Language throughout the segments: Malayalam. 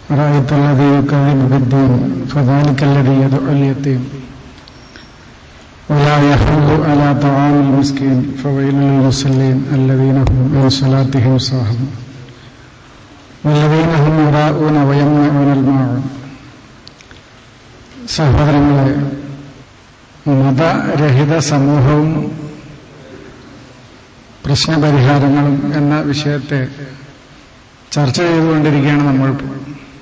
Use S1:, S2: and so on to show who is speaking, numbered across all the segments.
S1: رأيت الذي يكذب بالدين فذلك الذي يدعو اليتيم ولا يحل على طعام المسكين فويل للمصلين الذين هم من صلاتهم ساهون والذين هم يراءون ويمنعون الماعون സഹോദരങ്ങളെ മതരഹിത സമൂഹവും പ്രശ്നപരിഹാരങ്ങളും എന്ന വിഷയത്തെ ചർച്ച ചെയ്തുകൊണ്ടിരിക്കുകയാണ് നമ്മളിപ്പോൾ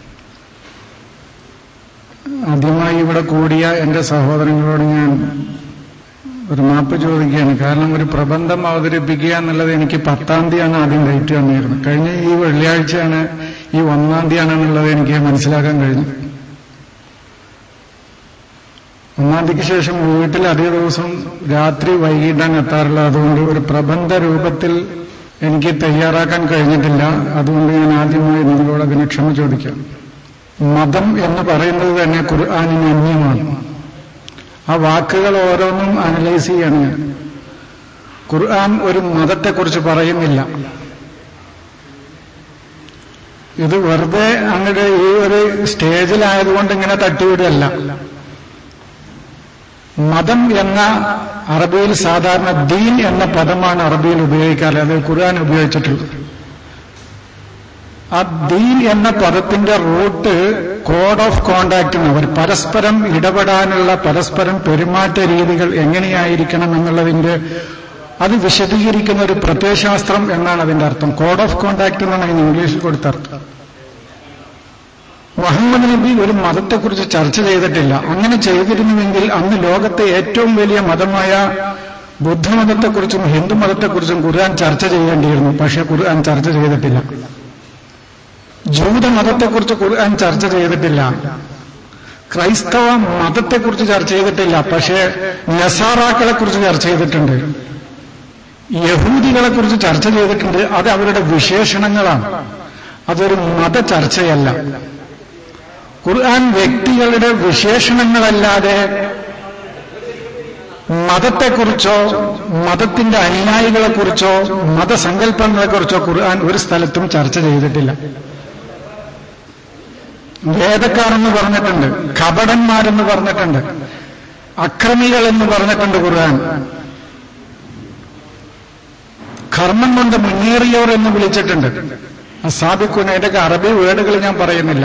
S1: ആദ്യമായി ഇവിടെ കൂടിയ എന്റെ സഹോദരങ്ങളോട് ഞാൻ ഒരു മാപ്പ് ചോദിക്കുകയാണ് കാരണം ഒരു പ്രബന്ധം അവതരിപ്പിക്കുക എന്നുള്ളത് എനിക്ക് പത്താം തീയതിയാണ് ആദ്യം ഡേറ്റ് തന്നിരുന്നത് കഴിഞ്ഞ ഈ വെള്ളിയാഴ്ചയാണ് ഈ ഒന്നാം തീയതിയാണെന്നുള്ളത് എനിക്ക് മനസ്സിലാക്കാൻ കഴിഞ്ഞു ഒന്നാം തീയതിക്ക് ശേഷം വീട്ടിൽ അധിക ദിവസം രാത്രി വൈകിട്ടാണ് എത്താറുള്ളത് അതുകൊണ്ട് ഒരു പ്രബന്ധ രൂപത്തിൽ എനിക്ക് തയ്യാറാക്കാൻ കഴിഞ്ഞിട്ടില്ല അതുകൊണ്ട് ഞാൻ ആദ്യമായി നിങ്ങളോട് അതിന് ക്ഷമ ചോദിക്കാം മതം എന്ന് പറയുന്നത് തന്നെ ഖുർആാനിന് അന്യമാണ് ആ വാക്കുകൾ ഓരോന്നും അനലൈസ് ചെയ്യാണ് ഞാൻ ഖുർആൻ ഒരു മതത്തെക്കുറിച്ച് പറയുന്നില്ല ഇത് വെറുതെ അങ്ങയുടെ ഈ ഒരു സ്റ്റേജിലായതുകൊണ്ട് ഇങ്ങനെ തട്ടിവിടുകയല്ല മതം എന്ന അറബിയിൽ സാധാരണ ദീൻ എന്ന പദമാണ് അറബിയിൽ ഉപയോഗിക്കാറ് അത് ഖുർആൻ ഉപയോഗിച്ചിട്ടുള്ളത് ആ ദീൻ എന്ന പദത്തിന്റെ റൂട്ട് കോഡ് ഓഫ് കോണ്ടാക്ട് അവർ പരസ്പരം ഇടപെടാനുള്ള പരസ്പരം പെരുമാറ്റ രീതികൾ എങ്ങനെയായിരിക്കണം എന്നുള്ളതിന്റെ അത് വിശദീകരിക്കുന്ന ഒരു പ്രത്യയശാസ്ത്രം എന്നാണ് അതിന്റെ അർത്ഥം കോഡ് ഓഫ് കോണ്ടാക്ട് എന്നാണ് അതിന് ഇംഗ്ലീഷിൽ കൊടുത്തർത്ഥം മുഹമ്മദ് നബി ഒരു മതത്തെക്കുറിച്ച് ചർച്ച ചെയ്തിട്ടില്ല അങ്ങനെ ചെയ്തിരുന്നുവെങ്കിൽ അന്ന് ലോകത്തെ ഏറ്റവും വലിയ മതമായ ബുദ്ധമതത്തെക്കുറിച്ചും ഹിന്ദു മതത്തെക്കുറിച്ചും ഖുർആൻ ചർച്ച ചെയ്യേണ്ടിയിരുന്നു പക്ഷേ ഖുർആൻ ചർച്ച ചെയ്തിട്ടില്ല ജൂതമതത്തെക്കുറിച്ച് ഖുർആൻ ചർച്ച ചെയ്തിട്ടില്ല ക്രൈസ്തവ മതത്തെക്കുറിച്ച് ചർച്ച ചെയ്തിട്ടില്ല പക്ഷേ നസാറാക്കളെ കുറിച്ച് ചർച്ച ചെയ്തിട്ടുണ്ട് യഹൂദികളെ കുറിച്ച് ചർച്ച ചെയ്തിട്ടുണ്ട് അത് അവരുടെ വിശേഷണങ്ങളാണ് അതൊരു മത ചർച്ചയല്ല ഖുർആൻ വ്യക്തികളുടെ വിശേഷണങ്ങളല്ലാതെ മതത്തെക്കുറിച്ചോ മതത്തിന്റെ അനുയായികളെക്കുറിച്ചോ മതസങ്കല്പങ്ങളെക്കുറിച്ചോ ഖുർആൻ ഒരു സ്ഥലത്തും ചർച്ച ചെയ്തിട്ടില്ല വേദക്കാരെന്ന് പറഞ്ഞിട്ടുണ്ട് കപടന്മാരെന്ന് പറഞ്ഞിട്ടുണ്ട് അക്രമികൾ എന്ന് പറഞ്ഞിട്ടുണ്ട് ഖുർആൻ കർമ്മം കൊണ്ട് മുന്നേറിയവർ എന്ന് വിളിച്ചിട്ടുണ്ട് അസാബിക്കുന ഇതിന്റെ അറബി വേർഡുകൾ ഞാൻ പറയുന്നില്ല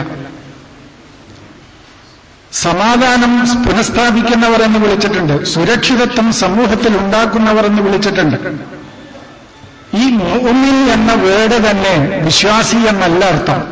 S1: സമാധാനം പുനഃസ്ഥാപിക്കുന്നവർ എന്ന് വിളിച്ചിട്ടുണ്ട് സുരക്ഷിതത്വം സമൂഹത്തിൽ ഉണ്ടാക്കുന്നവർ എന്ന് വിളിച്ചിട്ടുണ്ട് ഈ മുഅ്മിൻ എന്ന വേർഡ് തന്നെ വിശ്വാസി എന്നല്ല അർത്ഥം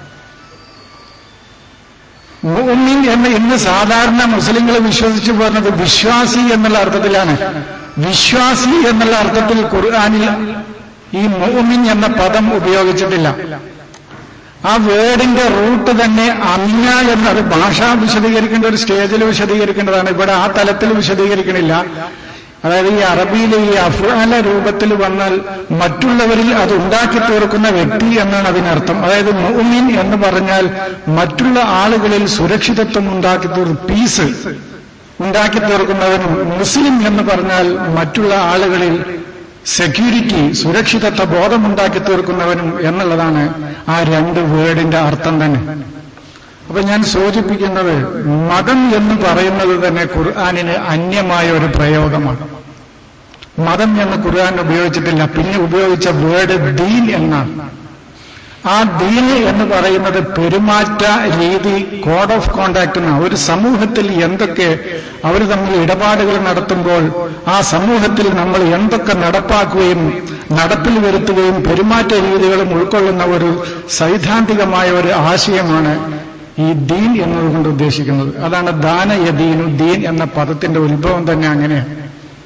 S1: മുഅ്മിൻ എന്ന് ഇന്ന് സാധാരണ മുസ്ലിങ്ങൾ വിശ്വസിച്ചു പോകുന്നത് വിശ്വാസി എന്നുള്ള അർത്ഥത്തിലാണ് വിശ്വാസി എന്നുള്ള അർത്ഥത്തിൽ ഖുർആാനിൽ ഈ മുഅ്മിൻ എന്ന പദം ഉപയോഗിച്ചിട്ടില്ല ആ വേർഡിന്റെ റൂട്ട് തന്നെ അമ്ന എന്നത് ഭാഷ വിശദീകരിക്കേണ്ട ഒരു സ്റ്റേജിൽ വിശദീകരിക്കേണ്ടതാണ് ഇവിടെ ആ തലത്തിൽ വിശദീകരിക്കണില്ല അതായത് ഈ അറബിയിലെ ഈ അഫ്ആല രൂപത്തിൽ വന്നാൽ മറ്റുള്ളവരിൽ അത് ഉണ്ടാക്കി തീർക്കുന്ന വ്യക്തി എന്നാണ് അതിനർത്ഥം അതായത് മുഅ്മിൻ എന്ന് പറഞ്ഞാൽ മറ്റുള്ള ആളുകളിൽ സുരക്ഷിതത്വം ഉണ്ടാക്കി തീർക്കും പീസ് ഉണ്ടാക്കി തീർക്കുന്നവനും മുസ്ലിം എന്ന് പറഞ്ഞാൽ മറ്റുള്ള ആളുകളിൽ സെക്യൂരിറ്റി സുരക്ഷിതത്വ ബോധമുണ്ടാക്കി തീർക്കുന്നവനും എന്നുള്ളതാണ് ആ രണ്ട് വേർഡിന്റെ അർത്ഥം തന്നെ അപ്പൊ ഞാൻ സൂചിപ്പിക്കുന്നത് മതം എന്ന് പറയുന്നത് തന്നെ ഖുർആാനിന് അന്യമായ ഒരു പ്രയോഗമാണ് മതം എന്ന് ഖുർആൻ ഉപയോഗിച്ചിട്ടില്ല പിന്നെ ഉപയോഗിച്ച വേർഡ് ദീൻ എന്നാണ് ആ ദീന് എന്ന് പറയുന്നത് പെരുമാറ്റ രീതി കോഡ് ഓഫ് കോണ്ടാക്ട് എന്നാണ് ഒരു സമൂഹത്തിൽ എന്തൊക്കെ അവർ തമ്മിൽ ഇടപാടുകൾ നടത്തുമ്പോൾ ആ സമൂഹത്തിൽ നമ്മൾ എന്തൊക്കെ നടപ്പാക്കുകയും നടപ്പിൽ വരുത്തുകയും പെരുമാറ്റ രീതികളും ഉൾക്കൊള്ളുന്ന ഒരു സൈദ്ധാന്തികമായ ഒരു ആശയമാണ് ഈ ദീൻ എന്നതുകൊണ്ട് ഉദ്ദേശിക്കുന്നത് അതാണ് ദാനയദീനു ദീൻ എന്ന പദത്തിന്റെ ഉത്ഭവം തന്നെ അങ്ങനെയാണ്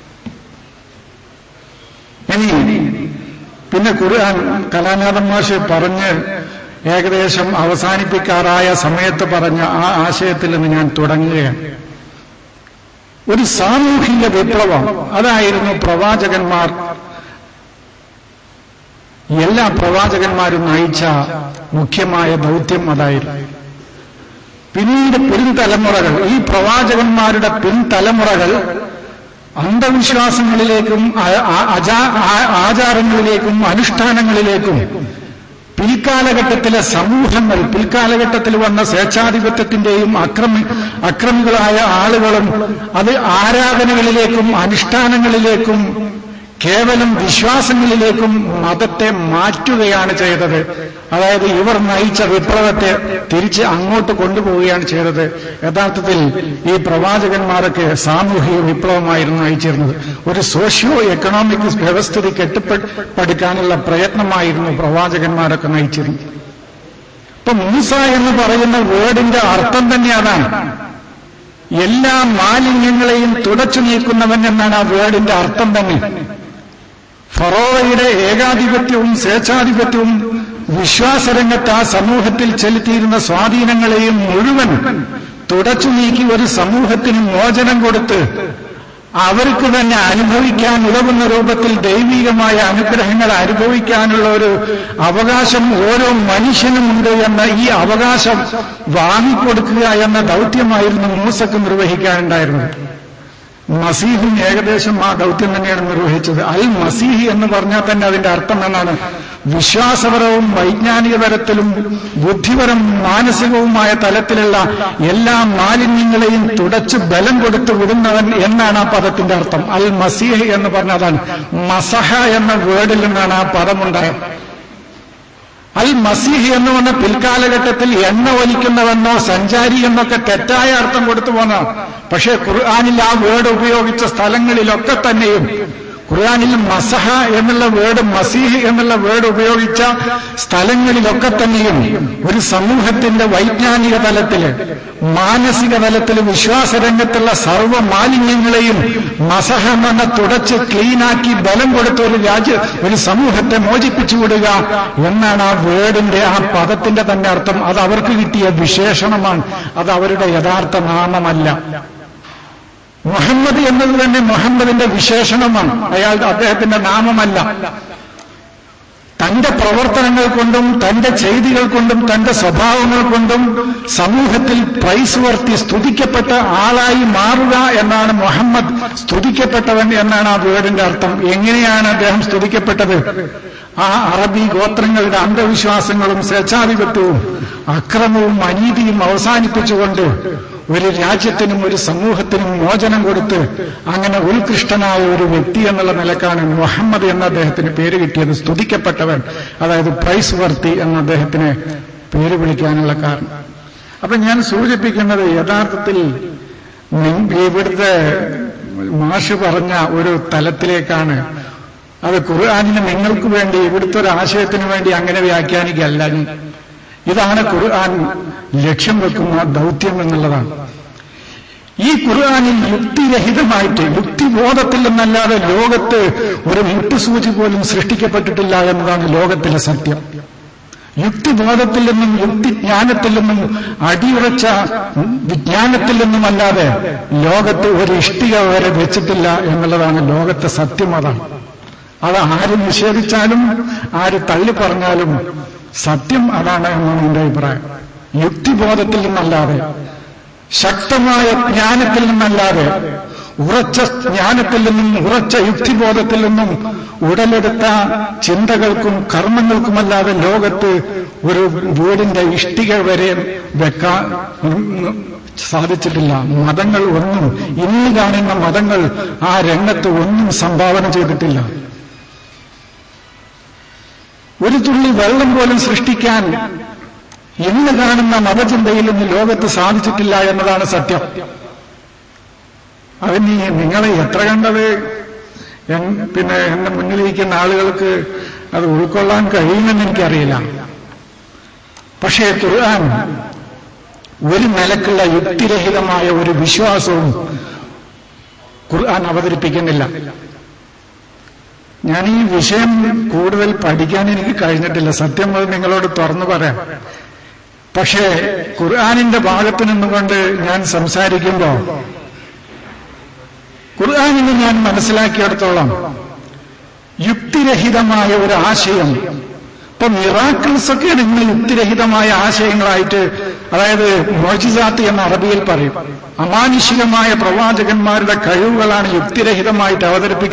S1: ഇനി പിന്നെ ഖുർആൻ കലാനാഥൻ മാഷ് പറഞ്ഞ് ഏകദേശം അവസാനിപ്പിക്കാറായ സമയത്ത് പറഞ്ഞ ആ ആശയത്തിൽ നിന്ന് ഞാൻ തുടങ്ങുകയാണ് ഒരു സാമൂഹിക വിപ്ലവം അതായിരുന്നു പ്രവാചകന്മാർ എല്ലാ പ്രവാചകന്മാരും നയിച്ച മുഖ്യമായ ദൗത്യം അതായിരുന്നു പിന്നീട് പിൻതലമുറകൾ ഈ പ്രവാചകന്മാരുടെ പിൻതലമുറകൾ അന്ധവിശ്വാസങ്ങളിലേക്കും ആചാരങ്ങളിലേക്കും അനുഷ്ഠാനങ്ങളിലേക്കും പിൽക്കാലഘട്ടത്തിലെ സമൂഹങ്ങൾ പിൽക്കാലഘട്ടത്തിൽ വന്ന സ്വേച്ഛാധിപത്യത്തിന്റെയും അക്രമി അക്രമികളായ ആളുകളും അത് ആരാധനകളിലേക്കും അനുഷ്ഠാനങ്ങളിലേക്കും കേവലം വിശ്വാസങ്ങളിലേക്കും മതത്തെ മാറ്റുകയാണ് ചെയ്തത് അതായത് ഇവർ നയിച്ച വിപ്ലവത്തെ തിരിച്ച് അങ്ങോട്ട് കൊണ്ടുപോവുകയാണ് ചെയ്തത് യഥാർത്ഥത്തിൽ ഈ പ്രവാചകന്മാരൊക്കെ സാമൂഹിക വിപ്ലവമായിരുന്നു നയിച്ചിരുന്നത് ഒരു സോഷ്യോ എക്കണോമിക് വ്യവസ്ഥിതി കെട്ടിപ്പടുക്കാനുള്ള പ്രയത്നമായിരുന്നു പ്രവാചകന്മാരൊക്കെ നയിച്ചിരുന്നത് ഇപ്പൊ മൂസ എന്ന് പറയുന്ന വേർഡിന്റെ അർത്ഥം തന്നെ അതാണ് എല്ലാ മാലിന്യങ്ങളെയും തുടച്ചു നീക്കുന്നവൻ എന്നാണ് ആ വേർഡിന്റെ അർത്ഥം തന്നെ ഫറോവയുടെ ഏകാധിപത്യവും സ്വേച്ഛാധിപത്യവും വിശ്വാസരംഗത്ത് ആ സമൂഹത്തിൽ ചെലുത്തിയിരുന്ന സ്വാധീനങ്ങളെയും മുഴുവൻ തുടച്ചു നീക്കി ഒരു സമൂഹത്തിന് മോചനം കൊടുത്ത് അവർക്ക് തന്നെ അനുഭവിക്കാൻ ഉതകുന്ന രൂപത്തിൽ ദൈവികമായ അനുഗ്രഹങ്ങൾ അനുഭവിക്കാനുള്ള ഒരു അവകാശം ഓരോ മനുഷ്യനുമുണ്ട് എന്ന ഈ അവകാശം വാങ്ങിക്കൊടുക്കുക എന്ന ദൗത്യമായിരുന്നു മൂസക്ക് നിർവഹിക്കാനുണ്ടായിരുന്നത് മസീഹും ഏകദേശം ആ ദൗത്യം തന്നെയാണ് നിർവഹിച്ചത് അൽ മസീഹ് എന്ന് പറഞ്ഞാൽ തന്നെ അതിന്റെ അർത്ഥം എന്നാണ് വിശ്വാസപരവും വൈജ്ഞാനിക തലത്തിലും ബുദ്ധിപരം മാനസികവുമായ തലത്തിലുള്ള എല്ലാ മാലിന്യങ്ങളെയും തുടച്ച് ബലം കൊടുത്തു വിടുന്നവൻ എന്നാണ് ആ പദത്തിന്റെ അർത്ഥം അൽ മസീഹ് എന്ന് പറഞ്ഞതാണ് മസഹ എന്ന വേർഡിൽ നിന്നാണ് ആ പദമുണ്ടായത് അൽ മസീഹ് എന്ന് പറഞ്ഞ പിൽക്കാലഘട്ടത്തിൽ എണ്ണ ഒലിക്കുന്നവെന്നോ സഞ്ചാരി എന്നൊക്കെ തെറ്റായ അർത്ഥം കൊടുത്തു പോന്ന പക്ഷേ ഖുർആാനിൽ ആ വേർഡ് ഉപയോഗിച്ച സ്ഥലങ്ങളിലൊക്കെ തന്നെയും ഖുർആാനിൽ മസഹ എന്നുള്ള വേർഡ് മസീഹ് എന്നുള്ള വേർഡ് ഉപയോഗിച്ച സ്ഥലങ്ങളിലൊക്കെ തന്നെയും ഒരു സമൂഹത്തിന്റെ വൈജ്ഞാനിക തലത്തില് മാനസിക തലത്തിൽ വിശ്വാസരംഗത്തുള്ള സർവ്വ മാലിന്യങ്ങളെയും മസഹ എന്ന തുടച്ച് ക്ലീനാക്കി ബലം കൊടുത്ത ഒരു രാജ്യ ഒരു സമൂഹത്തെ മോചിപ്പിച്ചു വിടുക എന്നാണ് ആ വേർഡിന്റെ ആ പദത്തിന്റെ തന്നെ അർത്ഥം അത് അവർക്ക് കിട്ടിയ വിശേഷണമാണ് അത് അവരുടെ യഥാർത്ഥ നാമമല്ല മുഹമ്മദ് എന്നത് തന്നെ മുഹമ്മദിന്റെ വിശേഷണമാണ് അയാൾ അദ്ദേഹത്തിന്റെ നാമമല്ല തന്റെ പ്രവർത്തനങ്ങൾ കൊണ്ടും തന്റെ ചെയ്തികൾ കൊണ്ടും തന്റെ സ്വഭാവങ്ങൾ കൊണ്ടും സമൂഹത്തിൽ പ്രൈസ് വർത്തി സ്തുതിക്കപ്പെട്ട ആളായി മാറുക എന്നാണ് മുഹമ്മദ് സ്തുതിക്കപ്പെട്ടവൻ എന്നാണ് ആ വേർഡിന്റെ അർത്ഥം എങ്ങനെയാണ് അദ്ദേഹം സ്തുതിക്കപ്പെട്ടത് ആ അറബി ഗോത്രങ്ങളുടെ അന്ധവിശ്വാസങ്ങളും സ്വേച്ഛാധിപത്യവും അക്രമവും അനീതിയും അവസാനിപ്പിച്ചുകൊണ്ട് ഒരു രാജ്യത്തിനും ഒരു സമൂഹത്തിനും മോചനം കൊടുത്ത് അങ്ങനെ ഉത്കൃഷ്ടനായ ഒരു വ്യക്തി എന്നുള്ള നിലക്കാണ് മുഹമ്മദ് എന്ന അദ്ദേഹത്തിന് പേര് കിട്ടിയത് സ്തുതിക്കപ്പെട്ടവൻ അതായത് പ്രൈസ് വർത്തി എന്ന അദ്ദേഹത്തിന് പേര് വിളിക്കാനുള്ള കാരണം അപ്പൊ ഞാൻ സൂചിപ്പിക്കുന്നത് യഥാർത്ഥത്തിൽ ഇവിടുത്തെ മാഷ് പറഞ്ഞ ഒരു തലത്തിലേക്കാണ് അത് ഖുർആാനിന് നിങ്ങൾക്ക് വേണ്ടി ഇവിടുത്തെ ഒരു ആശയത്തിന് വേണ്ടി അങ്ങനെ വ്യാഖ്യാനിക്കല്ല ഇതാണ് ഖുർആൻ ലക്ഷ്യം വെക്കുന്ന ദൗത്യം എന്നുള്ളതാണ് ഈ ഖുർആാനിൽ യുക്തിരഹിതമായിട്ട് യുക്തിബോധത്തിൽ നിന്നല്ലാതെ ലോകത്ത് ഒരു മുട്ടുസൂചി പോലും സൃഷ്ടിക്കപ്പെട്ടിട്ടില്ല എന്നതാണ് ലോകത്തിലെ സത്യം യുക്തിബോധത്തിൽ നിന്നും യുക്തിജ്ഞാനത്തിൽ നിന്നും അടിയുറച്ച വിജ്ഞാനത്തിൽ നിന്നുമല്ലാതെ ലോകത്ത് ഒരു ഇഷ്ടിക വരെ വെച്ചിട്ടില്ല എന്നുള്ളതാണ് ലോകത്തെ സത്യം അതാണ് അത് ആര് നിഷേധിച്ചാലും ആര് തള്ളി പറഞ്ഞാലും സത്യം അതാണ് എന്നാണ് എന്റെ അഭിപ്രായം യുക്തിബോധത്തിൽ നിന്നല്ലാതെ ശക്തമായ ജ്ഞാനത്തിൽ നിന്നല്ലാതെ ഉറച്ച ജ്ഞാനത്തിൽ നിന്നും ഉറച്ച യുക്തിബോധത്തിൽ നിന്നും ഉടലെടുത്ത ചിന്തകൾക്കും കർമ്മങ്ങൾക്കുമല്ലാതെ ലോകത്ത് ഒരു വീടിന്റെ ഇഷ്ടിക വരെ വെക്കാൻ സാധിച്ചിട്ടില്ല മതങ്ങൾ ഒന്നും ഇന്ന് കാണുന്ന മതങ്ങൾ ആ രംഗത്ത് ഒന്നും സംഭാവന ചെയ്തിട്ടില്ല ഒരു തുള്ളി വെള്ളം പോലും സൃഷ്ടിക്കാൻ ഇന്ന് കാണുന്ന മതചിന്തയിൽ നിന്ന് ലോകത്ത് സാധിച്ചിട്ടില്ല എന്നതാണ് സത്യം അതിന് നിങ്ങളെ എത്ര കണ്ടത് പിന്നെ എന്റെ മുന്നിലിരിക്കുന്ന ആളുകൾക്ക് അത് ഉൾക്കൊള്ളാൻ കഴിയുമെന്ന് എനിക്കറിയില്ല പക്ഷേ ഖുർആൻ ഒരു നിലക്കുള്ള യുക്തിരഹിതമായ ഒരു വിശ്വാസവും ഖുർആൻ അവതരിപ്പിക്കുന്നില്ല ഞാൻ ഈ വിഷയം കൂടുതൽ പഠിക്കാൻ എനിക്ക് കഴിഞ്ഞിട്ടില്ല സത്യം അത് നിങ്ങളോട് തുറന്നു പറയാം പക്ഷേ ഖുർആാനിന്റെ ഭാഗത്ത് നിന്നുകൊണ്ട് ഞാൻ സംസാരിക്കുമ്പോൾ ഖുർആാനിന് ഞാൻ മനസ്സിലാക്കിയെടുത്തോളം യുക്തിരഹിതമായ ഒരു ആശയം ഇപ്പൊ മിറാക്കിൾസ് ഒക്കെ നിങ്ങൾ യുക്തിരഹിതമായ ആശയങ്ങളായിട്ട് അതായത് മോജിസാത്ത് എന്ന അറബിയിൽ പറയും അമാനുഷികമായ പ്രവാചകന്മാരുടെ കഴിവുകളാണ് യുക്തിരഹിതമായിട്ട്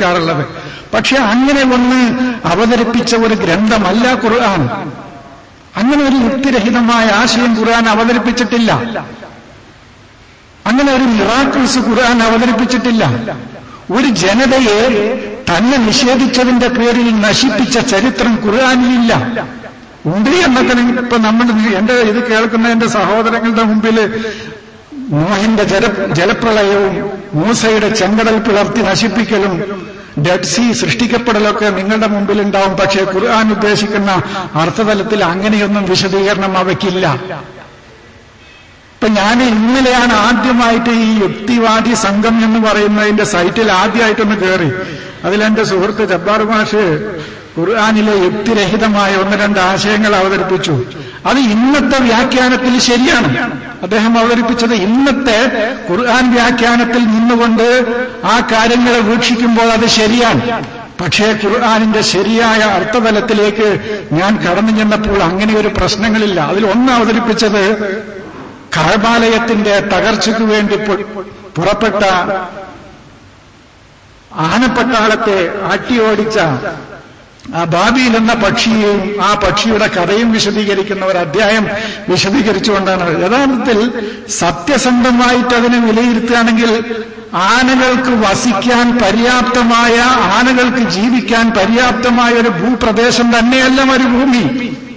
S1: അവതരിപ്പിക്കാറുള്ളത് പക്ഷെ അങ്ങനെ ഒന്ന് അവതരിപ്പിച്ച ഒരു ഗ്രന്ഥമല്ല ഖുർആൻ അങ്ങനെ ഒരു യുക്തിരഹിതമായ ആശയം ഖുർആൻ അവതരിപ്പിച്ചിട്ടില്ല അങ്ങനെ ഒരു മിറാക്കിൾസ് ഖുർആൻ അവതരിപ്പിച്ചിട്ടില്ല ഒരു ജനതയെ തന്നെ നിഷേധിച്ചതിന്റെ പേരിൽ നശിപ്പിച്ച ചരിത്രം ഖുർആാനിലില്ല ഉണ്ട് എന്നൊക്കെ ഇപ്പൊ നമ്മൾ എന്റെ ഇത് കേൾക്കുന്ന എന്റെ സഹോദരങ്ങളുടെ മുമ്പിൽ നോഹിന്റെ ജല ജലപ്രളയവും മൂസയുടെ ചെങ്കടൽ പിളർത്തി നശിപ്പിക്കലും ഡെഡ് സി സൃഷ്ടിക്കപ്പെടലൊക്കെ നിങ്ങളുടെ മുമ്പിൽ ഉണ്ടാവും പക്ഷേ ഖുർആൻ ഉദ്ദേശിക്കുന്ന അർത്ഥതലത്തിൽ അങ്ങനെയൊന്നും വിശദീകരണം അവയ്ക്കില്ല ഇപ്പൊ ഞാൻ ഇന്നലെയാണ് ആദ്യമായിട്ട് ഈ യുക്തിവാദി സംഘം എന്ന് പറയുന്നതിന്റെ സൈറ്റിൽ ആദ്യമായിട്ടൊന്ന് കയറി അതിലെന്റെ സുഹൃത്ത് ജബ്ബാർ മാഷ് ഖുർആാനിലെ യുക്തിരഹിതമായ ഒന്ന് രണ്ട് ആശയങ്ങൾ അവതരിപ്പിച്ചു അത് ഇന്നത്തെ വ്യാഖ്യാനത്തിൽ ശരിയാണ് അദ്ദേഹം അവതരിപ്പിച്ചത് ഇന്നത്തെ ഖുർആൻ വ്യാഖ്യാനത്തിൽ നിന്നുകൊണ്ട് ആ കാര്യങ്ങളെ വീക്ഷിക്കുമ്പോൾ അത് ശരിയാണ് പക്ഷേ ഖുർആാനിന്റെ ശരിയായ അർത്ഥതലത്തിലേക്ക് ഞാൻ കടന്നു ചെന്നപ്പോൾ അങ്ങനെ ഒരു പ്രശ്നങ്ങളില്ല അതിൽ ഒന്ന് അവതരിപ്പിച്ചത് കഴബാലയത്തിന്റെ തകർച്ചയ്ക്ക് വേണ്ടി പുറപ്പെട്ട ആനപ്പട്ടാളത്തെ ആട്ടിയോടിച്ച ആ ബാബിയിൽ എന്ന പക്ഷിയെയും ആ പക്ഷിയുടെ കഥയും വിശദീകരിക്കുന്ന ഒരു അധ്യായം വിശദീകരിച്ചുകൊണ്ടാണ് യഥാർത്ഥത്തിൽ സത്യസന്ധമായിട്ട് അതിനെ വിലയിരുത്തുകയാണെങ്കിൽ ആനകൾക്ക് വസിക്കാൻ പര്യാപ്തമായ ആനകൾക്ക് ജീവിക്കാൻ പര്യാപ്തമായ ഒരു ഭൂപ്രദേശം തന്നെയല്ല മരുഭൂമി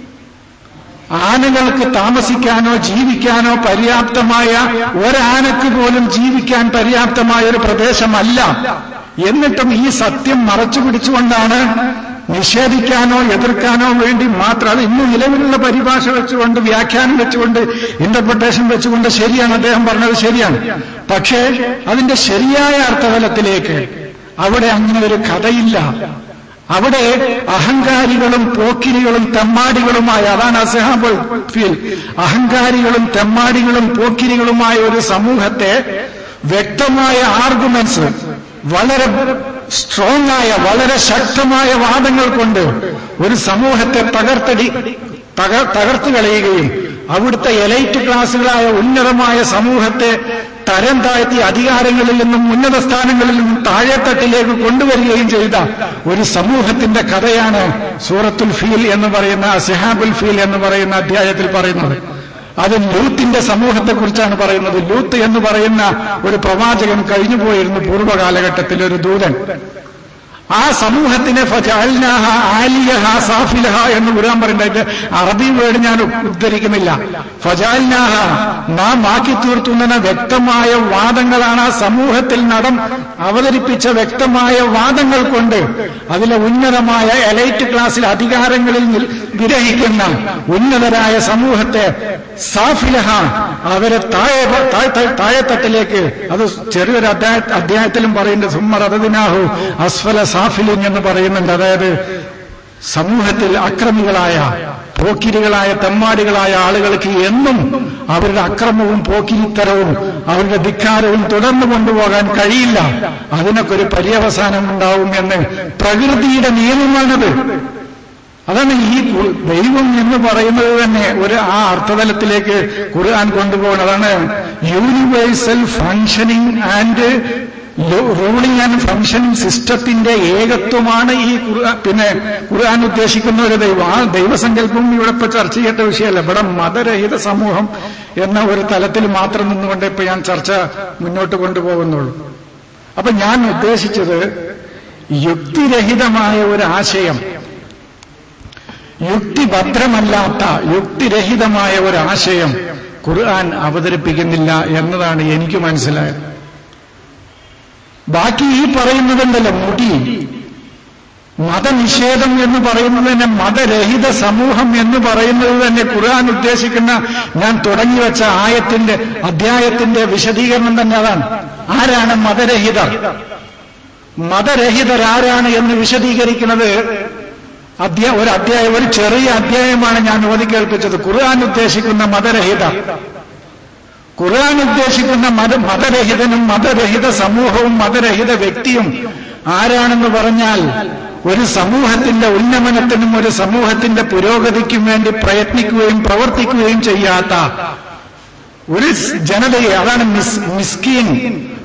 S1: ആനകൾക്ക് താമസിക്കാനോ ജീവിക്കാനോ പര്യാപ്തമായ ഒരാനക്ക് പോലും ജീവിക്കാൻ പര്യാപ്തമായ ഒരു പ്രദേശമല്ല എന്നിട്ടും ഈ സത്യം മറച്ചു പിടിച്ചുകൊണ്ടാണ് നിഷേധിക്കാനോ എതിർക്കാനോ വേണ്ടി മാത്രം അത് ഇന്ന് നിലവിലുള്ള പരിഭാഷ വെച്ചുകൊണ്ട് വ്യാഖ്യാനം വെച്ചുകൊണ്ട് ഇന്റർപ്രിട്ടേഷൻ വെച്ചുകൊണ്ട് ശരിയാണ് അദ്ദേഹം പറഞ്ഞത് ശരിയാണ് പക്ഷേ അതിന്റെ ശരിയായ അർത്ഥതലത്തിലേക്ക് അവിടെ അങ്ങനെ ഒരു കഥയില്ല അവിടെ അഹങ്കാരികളും പോക്കിരികളും തെമ്മാടികളുമായ അതാണ് അസഹാബുൾ ഫീൽ അഹങ്കാരികളും തെമ്മാടികളും പോക്കിരികളുമായ ഒരു സമൂഹത്തെ വ്യക്തമായ ആർഗുമെന്റ്സ് വളരെ സ്ട്രോങ് ആയ വളരെ ശക്തമായ വാദങ്ങൾ കൊണ്ട് ഒരു സമൂഹത്തെ തകർത്തടി തകർത്തു കളയുകയും അവിടുത്തെ എലൈറ്റ് ക്ലാസുകളായ ഉന്നതമായ സമൂഹത്തെ തരം താഴ്ത്തി അധികാരങ്ങളിൽ നിന്നും ഉന്നത സ്ഥാനങ്ങളിൽ നിന്നും താഴെത്തട്ടിലേക്ക് കൊണ്ടുവരികയും ചെയ്ത ഒരു സമൂഹത്തിന്റെ കഥയാണ് സൂറത്തുൽ ഫീൽ എന്ന് പറയുന്ന സെഹാബുൽ ഫീൽ എന്ന് പറയുന്ന അധ്യായത്തിൽ പറയുന്നത് അത് ലൂത്തിന്റെ സമൂഹത്തെക്കുറിച്ചാണ് പറയുന്നത് ലൂത്ത് എന്ന് പറയുന്ന ഒരു പ്രവാചകൻ കഴിഞ്ഞുപോയിരുന്നു പൂർവ്വകാലഘട്ടത്തിൽ ഒരു ദൂതൻ ആ സമൂഹത്തിനെ ഫജാൽനാഹ ആലിയഹ സാഫിലഹ എന്ന് ഖുർആൻ പറയുന്നത് അറബി വേർഡ് ഞാൻ ഉദ്ധരിക്കുന്നില്ല ഫജാൽനാഹ നാം ആക്കി തീർത്തുന്ന വ്യക്തമായ വാദങ്ങളാണ് ആ സമൂഹത്തിൽ നടം അവതരിപ്പിച്ച വ്യക്തമായ വാദങ്ങൾ കൊണ്ട് അതിലെ ഉന്നതമായ എലൈറ്റ് ക്ലാസ്സിൽ അധികാരങ്ങളിൽ വിരഹിക്കുന്ന ഉന്നതരായ സമൂഹത്തെ സാഫിലഹ അവരെ താഴെ താഴെത്തട്ടിലേക്ക് അത് ചെറിയൊരു അധ്യായത്തിലും പറയുന്നുണ്ട് സുമ്മർ അതതിനാഹു അസ്ഫല സാഫിലിൻ എന്ന് പറയുന്നുണ്ട് അതായത് സമൂഹത്തിൽ അക്രമികളായ പോക്കിരികളായ തെമ്മാടികളായ ആളുകൾക്ക് എന്നും അവരുടെ അക്രമവും പോക്കിരിത്തരവും അവരുടെ ധിക്കാരവും തുടർന്നു കൊണ്ടുപോകാൻ കഴിയില്ല അതിനൊക്കെ ഒരു പര്യവസാനം ഉണ്ടാവും എന്ന് പ്രകൃതിയുടെ നിയമമാണത് അതാണ് ഈ ദൈവം എന്ന് പറയുന്നത് തന്നെ ഒരു ആ അർത്ഥതലത്തിലേക്ക് ഖുർആൻ കൊണ്ടുപോകണം അതാണ് universal functioning and ruling and functioning സിസ്റ്റത്തിന്റെ ഏകത്വമാണ് ഈ പിന്നെ ഖുർആൻ ഉദ്ദേശിക്കുന്ന ഒരു ദൈവം ആ ദൈവസങ്കല്പം ഇവിടെ ഇപ്പൊ ചർച്ച ചെയ്യേണ്ട വിഷയമല്ല ഇവിടെ മതരഹിത സമൂഹം എന്ന ഒരു തലത്തിൽ മാത്രം നിന്നുകൊണ്ട് ഇപ്പൊ ഞാൻ ചർച്ച മുന്നോട്ട് കൊണ്ടുപോകുന്നുള്ളൂ അപ്പൊ ഞാൻ ഉദ്ദേശിച്ചത് യുക്തിരഹിതമായ ഒരു ആശയം യുക്തിഭദ്രമല്ലാത്ത യുക്തിരഹിതമായ ഒരു ആശയം ഖുർആൻ അവതരിപ്പിക്കുന്നില്ല എന്നതാണ് എനിക്ക് മനസ്സിലായത് ബാക്കി ഈ പറയുന്നതുണ്ടല്ലോ മുടി മതനിഷേധം എന്ന് പറയുന്നത് തന്നെ മതരഹിത സമൂഹം എന്ന് പറയുന്നത് തന്നെ ഖുർആൻ ഉദ്ദേശിക്കുന്ന ഞാൻ തുടങ്ങിവെച്ച ആയത്തിന്റെ അധ്യായത്തിന്റെ വിശദീകരണം തന്നെ അതാണ് ആരാണ് മതരഹിതർ മതരഹിതരാരാണ് എന്ന് വിശദീകരിക്കുന്നത് അധ്യായ ഒരു അധ്യായം ഒരു ചെറിയ അധ്യായമാണ് ഞാൻ ഓതി കേൾപ്പിച്ചത് ഖുർആൻ ഉദ്ദേശിക്കുന്ന മതരഹിത ഖുർആൻ ഉദ്ദേശിക്കുന്ന മത മതരഹിതനും മതരഹിത സമൂഹവും മതരഹിത വ്യക്തിയും ആരാണെന്ന് പറഞ്ഞാൽ ഒരു സമൂഹത്തിന്റെ ഉന്നമനത്തിനും ഒരു സമൂഹത്തിന്റെ പുരോഗതിക്കും വേണ്ടി പ്രയത്നിക്കുകയും പ്രവർത്തിക്കുകയും ചെയ്യാത്ത ഒരു ജനതയെ അതാണ് മിസ് മിസ്കീൻ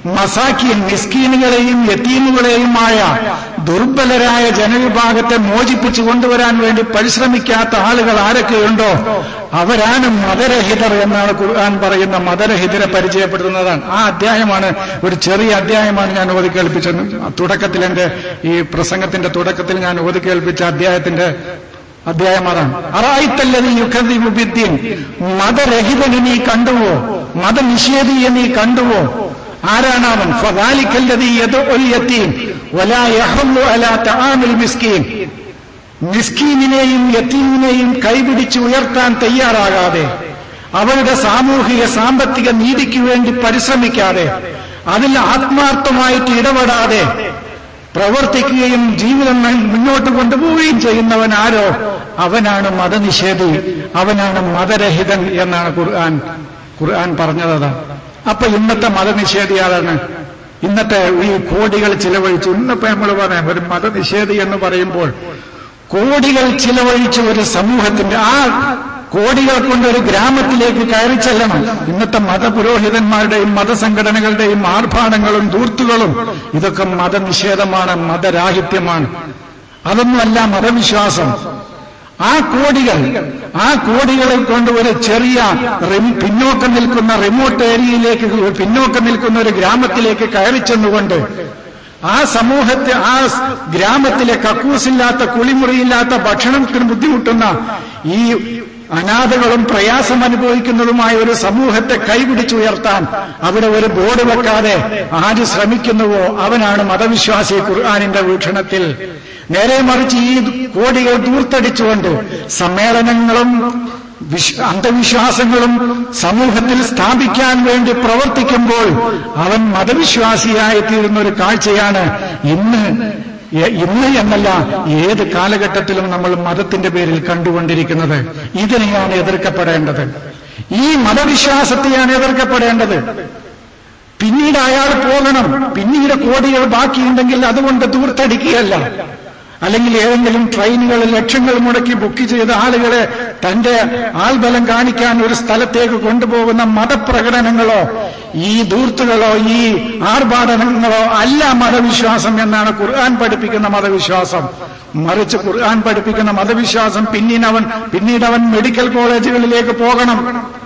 S1: മസാക്കിയൻ മിസ്കീനുകളെയും യത്തീമുകളെയുമായ ദുർബലരായ ജനവിഭാഗത്തെ മോചിപ്പിച്ചു കൊണ്ടുവരാൻ വേണ്ടി പരിശ്രമിക്കാത്ത ആളുകൾ ആരൊക്കെയുണ്ടോ അവരാണ് മതരഹിതർ എന്നാണ് ഖുർആൻ പറയുന്ന മതരഹിതരെ പരിചയപ്പെടുത്തുന്നതാണ് ആ അധ്യായമാണ് ഒരു ചെറിയ അധ്യായമാണ് ഞാൻ ഓതി കേൾപ്പിച്ചത് തുടക്കത്തിൽ എന്റെ ഈ പ്രസംഗത്തിന്റെ തുടക്കത്തിൽ ഞാൻ ഓതി കേൾപ്പിച്ച അധ്യായത്തിന്റെ അധ്യായം അതാണ് അറായിത്തല്ലത് യുദ്ധീൻ മതരഹിതനെ നീ കണ്ടുവോ മതനിഷേധിയെ നീ കണ്ടുവോ ആരാണ് അവൻ ഫദാലിക്കല്ലതി യദുൽ വലാ യഹല്ലു അലാ തആമിൽ മിസ്കീൻ മിസ്കീനിനെയും യത്തീമിനെയും കൈപിടിച്ച് ഉയർത്താൻ തയ്യാറാകാതെ അവരുടെ സാമൂഹിക സാമ്പത്തിക നീതിക്ക് വേണ്ടി പരിശ്രമിക്കാതെ അതിൽ ആത്മാർത്ഥമായിട്ട് ഇടപെടാതെ പ്രവർത്തിക്കുകയും ജീവിതം മുന്നോട്ട് കൊണ്ടുപോവുകയും ചെയ്യുന്നവൻ ആരോ അവനാണ് മതനിഷേധി അവനാണ് മതരഹിതൻ എന്നാണ് ഖുർആൻ ഖുർആൻ പറഞ്ഞത് അപ്പൊ ഇന്നത്തെ മതനിഷേധി ആരാണ് ഇന്നത്തെ ഈ കോടികൾ ചിലവഴിച്ചു ഇന്നിപ്പോ നമ്മൾ പറയാം ഒരു മതനിഷേധി എന്ന് പറയുമ്പോൾ കോടികൾ ചിലവഴിച്ച ഒരു സമൂഹത്തിന്റെ ആ കോടികൾ കൊണ്ട് ഒരു ഗ്രാമത്തിലേക്ക് കയറി ചെല്ലണം ഇന്നത്തെ മതപുരോഹിതന്മാരുടെയും മതസംഘടനകളുടെയും ആർഭാടങ്ങളും ദൂർത്തുകളും ഇതൊക്കെ മതനിഷേധമാണ് മതരാഹിത്യമാണ് അതൊന്നുമല്ല മതവിശ്വാസം ആ കോടികൾ ആ കോടികളെ കൊണ്ട് ഒരു ചെറിയ പിന്നോക്കം നിൽക്കുന്ന റിമോട്ട് ഏരിയയിലേക്ക് പിന്നോക്കം നിൽക്കുന്ന ഒരു ഗ്രാമത്തിലേക്ക് കയറി ചെന്നുകൊണ്ട് ആ സമൂഹത്തെ ആ ഗ്രാമത്തിലെ കക്കൂസില്ലാത്ത കുളിമുറിയില്ലാത്ത ഭക്ഷണത്തിന് ബുദ്ധിമുട്ടുന്ന ഈ അനാഥകളും പ്രയാസം അനുഭവിക്കുന്നതുമായ ഒരു സമൂഹത്തെ കൈപിടിച്ചുയർത്താൻ അവിടെ ഒരു ബോർഡ് വെക്കാതെ ആര് ശ്രമിക്കുന്നുവോ അവനാണ് മതവിശ്വാസി ഖുർആാനിന്റെ വീക്ഷണത്തിൽ നേരെ മറിച്ച് ഈ കോടികൾ ദൂർത്തടിച്ചുകൊണ്ട് സമ്മേളനങ്ങളും അന്ധവിശ്വാസങ്ങളും സമൂഹത്തിൽ സ്ഥാപിക്കാൻ വേണ്ടി പ്രവർത്തിക്കുമ്പോൾ അവൻ മതവിശ്വാസിയായി തീരുന്ന ഒരു കാഴ്ചയാണ് ഇന്ന് ഇന്ന് എന്നല്ല ഏത് കാലഘട്ടത്തിലും നമ്മൾ മതത്തിന്റെ പേരിൽ കണ്ടുകൊണ്ടിരിക്കുന്നത് ഇതിനെയാണ് എതിർക്കപ്പെടേണ്ടത് ഈ മതവിശ്വാസത്തെയാണ് എതിർക്കപ്പെടേണ്ടത് പിന്നീട് അയാൾ പോകണം പിന്നീട് കോടികൾ ബാക്കിയുണ്ടെങ്കിൽ അതുകൊണ്ട് ദൂർത്തടിക്കുകയല്ല അല്ലെങ്കിൽ ഏതെങ്കിലും ട്രെയിനുകൾ ലക്ഷങ്ങൾ മുടക്കി ബുക്ക് ചെയ്ത ആളുകളെ തന്റെ ആൾബലം കാണിക്കാൻ ഒരു സ്ഥലത്തേക്ക് കൊണ്ടുപോകുന്ന മതപ്രകടനങ്ങളോ ഈ ദൂർത്തുകളോ ഈ ആർഭാടനങ്ങളോ അല്ല മതവിശ്വാസം എന്നാണ് ഖുർആൻ പഠിപ്പിക്കുന്ന മതവിശ്വാസം മറിച്ച് ഖുർആൻ പഠിപ്പിക്കുന്ന മതവിശ്വാസം പിന്നീട് അവൻ പിന്നീട് അവൻ മെഡിക്കൽ കോളേജുകളിലേക്ക് പോകണം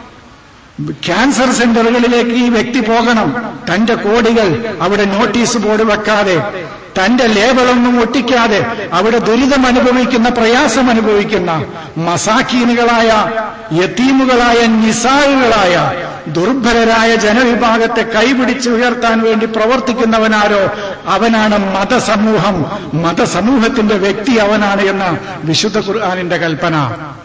S1: ക്യാൻസർ സെന്ററുകളിലേക്ക് ഈ വ്യക്തി പോകണം തന്റെ കോടികൾ അവിടെ നോട്ടീസ് ബോർഡ് വെക്കാതെ തന്റെ ലേബലൊന്നും ഒട്ടിക്കാതെ അവിടെ ദുരിതം അനുഭവിക്കുന്ന പ്രയാസം അനുഭവിക്കുന്ന മസാക്കീനുകളായ യത്തീമുകളായ നിസാറുകളായ ദുർബലരായ ജനവിഭാഗത്തെ കൈപിടിച്ച് ഉയർത്താൻ വേണ്ടി പ്രവർത്തിക്കുന്നവനാരോ അവനാണ് മതസമൂഹം മതസമൂഹത്തിന്റെ വ്യക്തി അവനാണ് എന്ന വിശുദ്ധ ഖുർആാനിന്റെ കൽപ്പന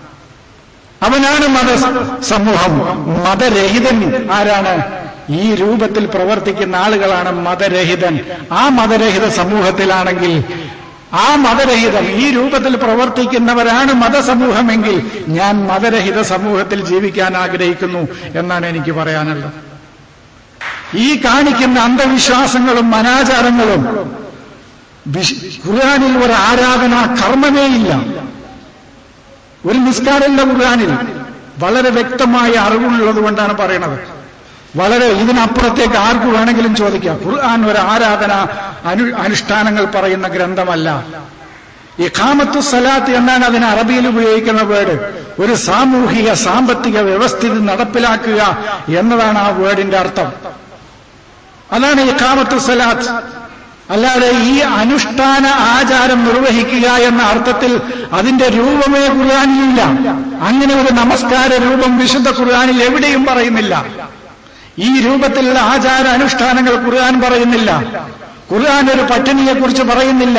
S1: അവനാണ് മത സമൂഹം മതരഹിതൻ ആരാണ് ഈ രൂപത്തിൽ പ്രവർത്തിക്കുന്ന ആളുകളാണ് മതരഹിതൻ ആ മതരഹിത സമൂഹത്തിലാണെങ്കിൽ ആ മതരഹിതം ഈ രൂപത്തിൽ പ്രവർത്തിക്കുന്നവരാണ് മതസമൂഹമെങ്കിൽ ഞാൻ മതരഹിത സമൂഹത്തിൽ ജീവിക്കാൻ ആഗ്രഹിക്കുന്നു എന്നാണ് എനിക്ക് പറയാനുള്ളത് ഈ കാണിക്കുന്ന അന്ധവിശ്വാസങ്ങളും അനാചാരങ്ങളും ഖുർആാനിൽ ഒരു ആരാധനാ കർമ്മമേ ഇല്ല ഒരു നിസ്കാരമില്ല ഖുർആാനിൽ വളരെ വ്യക്തമായ അറിവുള്ളത് കൊണ്ടാണ് പറയണത് വളരെ ഇതിനപ്പുറത്തേക്ക് ആർക്ക് വേണമെങ്കിലും ചോദിക്കാം ഖുർആൻ ഒരു ആരാധന അനു അനുഷ്ഠാനങ്ങൾ പറയുന്ന ഗ്രന്ഥമല്ല ഇഖാമത്തു സലാത്ത് എന്നാണ് അതിന് അറബിയിൽ ഉപയോഗിക്കുന്ന വേർഡ് ഒരു സാമൂഹിക സാമ്പത്തിക വ്യവസ്ഥിതി നടപ്പിലാക്കുക എന്നതാണ് ആ വേർഡിന്റെ അർത്ഥം അതാണ് ഇഖാമത്തു സലാത്ത് അല്ലാതെ ഈ അനുഷ്ഠാന ആചാരം നിർവഹിക്കുക എന്ന അർത്ഥത്തിൽ അതിന്റെ രൂപമേ ഖുർആാനിലില്ല അങ്ങനെ ഒരു നമസ്കാര രൂപം വിശുദ്ധ ഖുർആാനിൽ എവിടെയും പറയുന്നില്ല ഈ രൂപത്തിലുള്ള ആചാര അനുഷ്ഠാനങ്ങൾ ഖുർആൻ പറയുന്നില്ല ഖുർആൻ ഒരു പട്ടിണിയെക്കുറിച്ച് പറയുന്നില്ല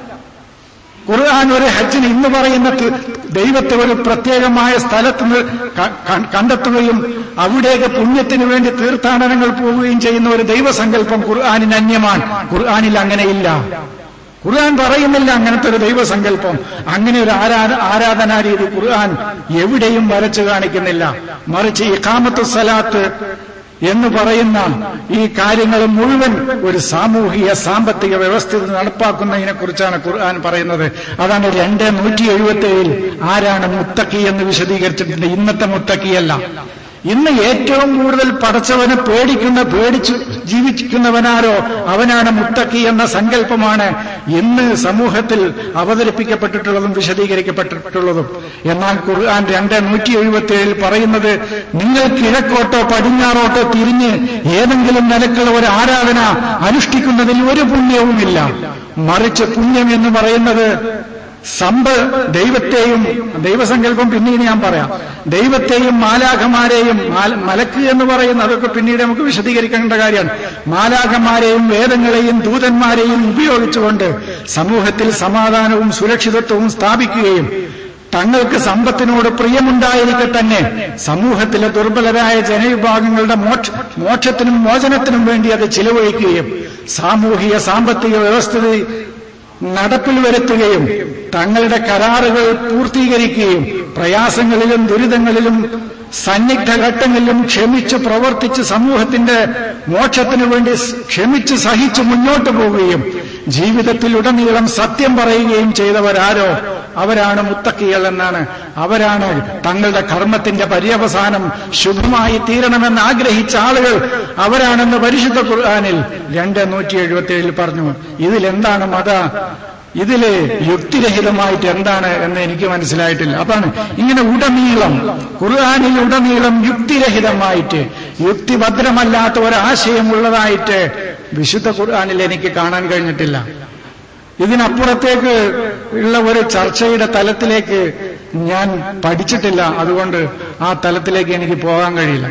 S1: ഖുർആൻ ഒരു ഹജ്ജിന് ഇന്ന് പറയുന്ന ദൈവത്തെ ഒരു പ്രത്യേകമായ സ്ഥലത്ത് കണ്ടെത്തുകയും അവിടേക്ക് പുണ്യത്തിന് വേണ്ടി തീർത്ഥാടനങ്ങൾ പോവുകയും ചെയ്യുന്ന ഒരു ദൈവസങ്കല്പം ഖുർആാനിന് അന്യമാണ് ഖുർആാനിൽ അങ്ങനെയില്ല ഖുർആൻ പറയുന്നില്ല അങ്ങനത്തെ ഒരു ദൈവസങ്കല്പം അങ്ങനെ ഒരു ആരാധ ആരാധനാ രീതി ഖുർആൻ എവിടെയും വരച്ചു കാണിക്കുന്നില്ല മറിച്ച് ഇഖാമത്തു സലാത്ത് എന്ന് പറയുന്ന ഈ കാര്യങ്ങൾ മുഴുവൻ ഒരു സാമൂഹിക സാമ്പത്തിക വ്യവസ്ഥിതി നടപ്പാക്കുന്നതിനെ കുറിച്ചാണ് ഖുർആൻ പറയുന്നത് അതാണ് രണ്ട് നൂറ്റി എഴുപത്തി ഏഴിൽ ആരാണ് മുത്തക്കി എന്ന് വിശദീകരിച്ചിട്ടുണ്ട് ഇന്നത്തെ മുത്തക്കിയല്ല ഇന്ന് ഏറ്റവും കൂടുതൽ പടച്ചവനെ പേടിക്കുന്ന പേടിച്ചു ജീവിക്കുന്നവനാരോ അവനാണ് മുത്തക്കി എന്ന സങ്കല്പമാണ് ഇന്ന് സമൂഹത്തിൽ അവതരിപ്പിക്കപ്പെട്ടിട്ടുള്ളതും വിശദീകരിക്കപ്പെട്ടിട്ടുള്ളതും എന്നാൽ ഖുർആൻ രണ്ട് നൂറ്റി എഴുപത്തി ഏഴിൽ പറയുന്നത് നിങ്ങൾ കിഴക്കോട്ടോ പടിഞ്ഞാറോട്ടോ തിരിഞ്ഞ് ഏതെങ്കിലും നിലക്കുള്ള ഒരു ആരാധന അനുഷ്ഠിക്കുന്നതിൽ ഒരു പുണ്യവുമില്ല മറിച്ച് പുണ്യം എന്ന് പറയുന്നത് സമ്പ ദൈവത്തെയും ദൈവസങ്കല്പം പിന്നീട് ഞാൻ പറയാം ദൈവത്തെയും മാലാഖമാരെയും മലക്ക് എന്ന് പറയുന്ന അതൊക്കെ പിന്നീട് നമുക്ക് വിശദീകരിക്കേണ്ട കാര്യമാണ് മാലാഖമാരെയും വേദങ്ങളെയും ദൂതന്മാരെയും ഉപയോഗിച്ചുകൊണ്ട് സമൂഹത്തിൽ സമാധാനവും സുരക്ഷിതത്വവും സ്ഥാപിക്കുകയും തങ്ങൾക്ക് സമ്പത്തിനോട് പ്രിയമുണ്ടായിരിക്കെ തന്നെ സമൂഹത്തിലെ ദുർബലരായ ജനവിഭാഗങ്ങളുടെ മോക്ഷ മോക്ഷത്തിനും മോചനത്തിനും വേണ്ടി അത് ചിലവഴിക്കുകയും സാമൂഹിക സാമ്പത്തിക വ്യവസ്ഥിതി നടപ്പിൽ വരുത്തുകയും തങ്ങളുടെ കരാറുകൾ പൂർത്തീകരിക്കുകയും പ്രയാസങ്ങളിലും ദുരിതങ്ങളിലും സന്നിഗ്ധ ഘട്ടങ്ങളിലും ക്ഷമിച്ച് പ്രവർത്തിച്ച് സമൂഹത്തിന്റെ മോക്ഷത്തിനു വേണ്ടി ക്ഷമിച്ച് സഹിച്ച് മുന്നോട്ട് പോവുകയും ജീവിതത്തിലുടനീളം സത്യം പറയുകയും ചെയ്തവരാരോ അവരാണ് മുത്തക്കികൾ എന്നാണ് അവരാണ് തങ്ങളുടെ കർമ്മത്തിന്റെ പര്യവസാനം ശുഭമായി തീരണമെന്ന് ആഗ്രഹിച്ച ആളുകൾ അവരാണെന്ന് പരിശുദ്ധ ഖുർആാനിൽ രണ്ട് നൂറ്റി എഴുപത്തിയേഴിൽ പറഞ്ഞു ഇതിലെന്താണ് മത ഇതില് യുക്തിരഹിതമായിട്ട് എന്താണ് എന്ന് എനിക്ക് മനസ്സിലായിട്ടില്ല അതാണ് ഇങ്ങനെ ഉടനീളം ഖുർആാനിൽ ഉടനീളം യുക്തിരഹിതമായിട്ട് യുക്തിഭദ്രമല്ലാത്ത ഒരാശയമുള്ളതായിട്ട് വിശുദ്ധ ഖുർആാനിൽ എനിക്ക് കാണാൻ കഴിഞ്ഞിട്ടില്ല ഇതിനപ്പുറത്തേക്ക് ഉള്ള ഒരു ചർച്ചയുടെ തലത്തിലേക്ക് ഞാൻ പഠിച്ചിട്ടില്ല അതുകൊണ്ട് ആ തലത്തിലേക്ക് എനിക്ക് പോകാൻ കഴിയില്ല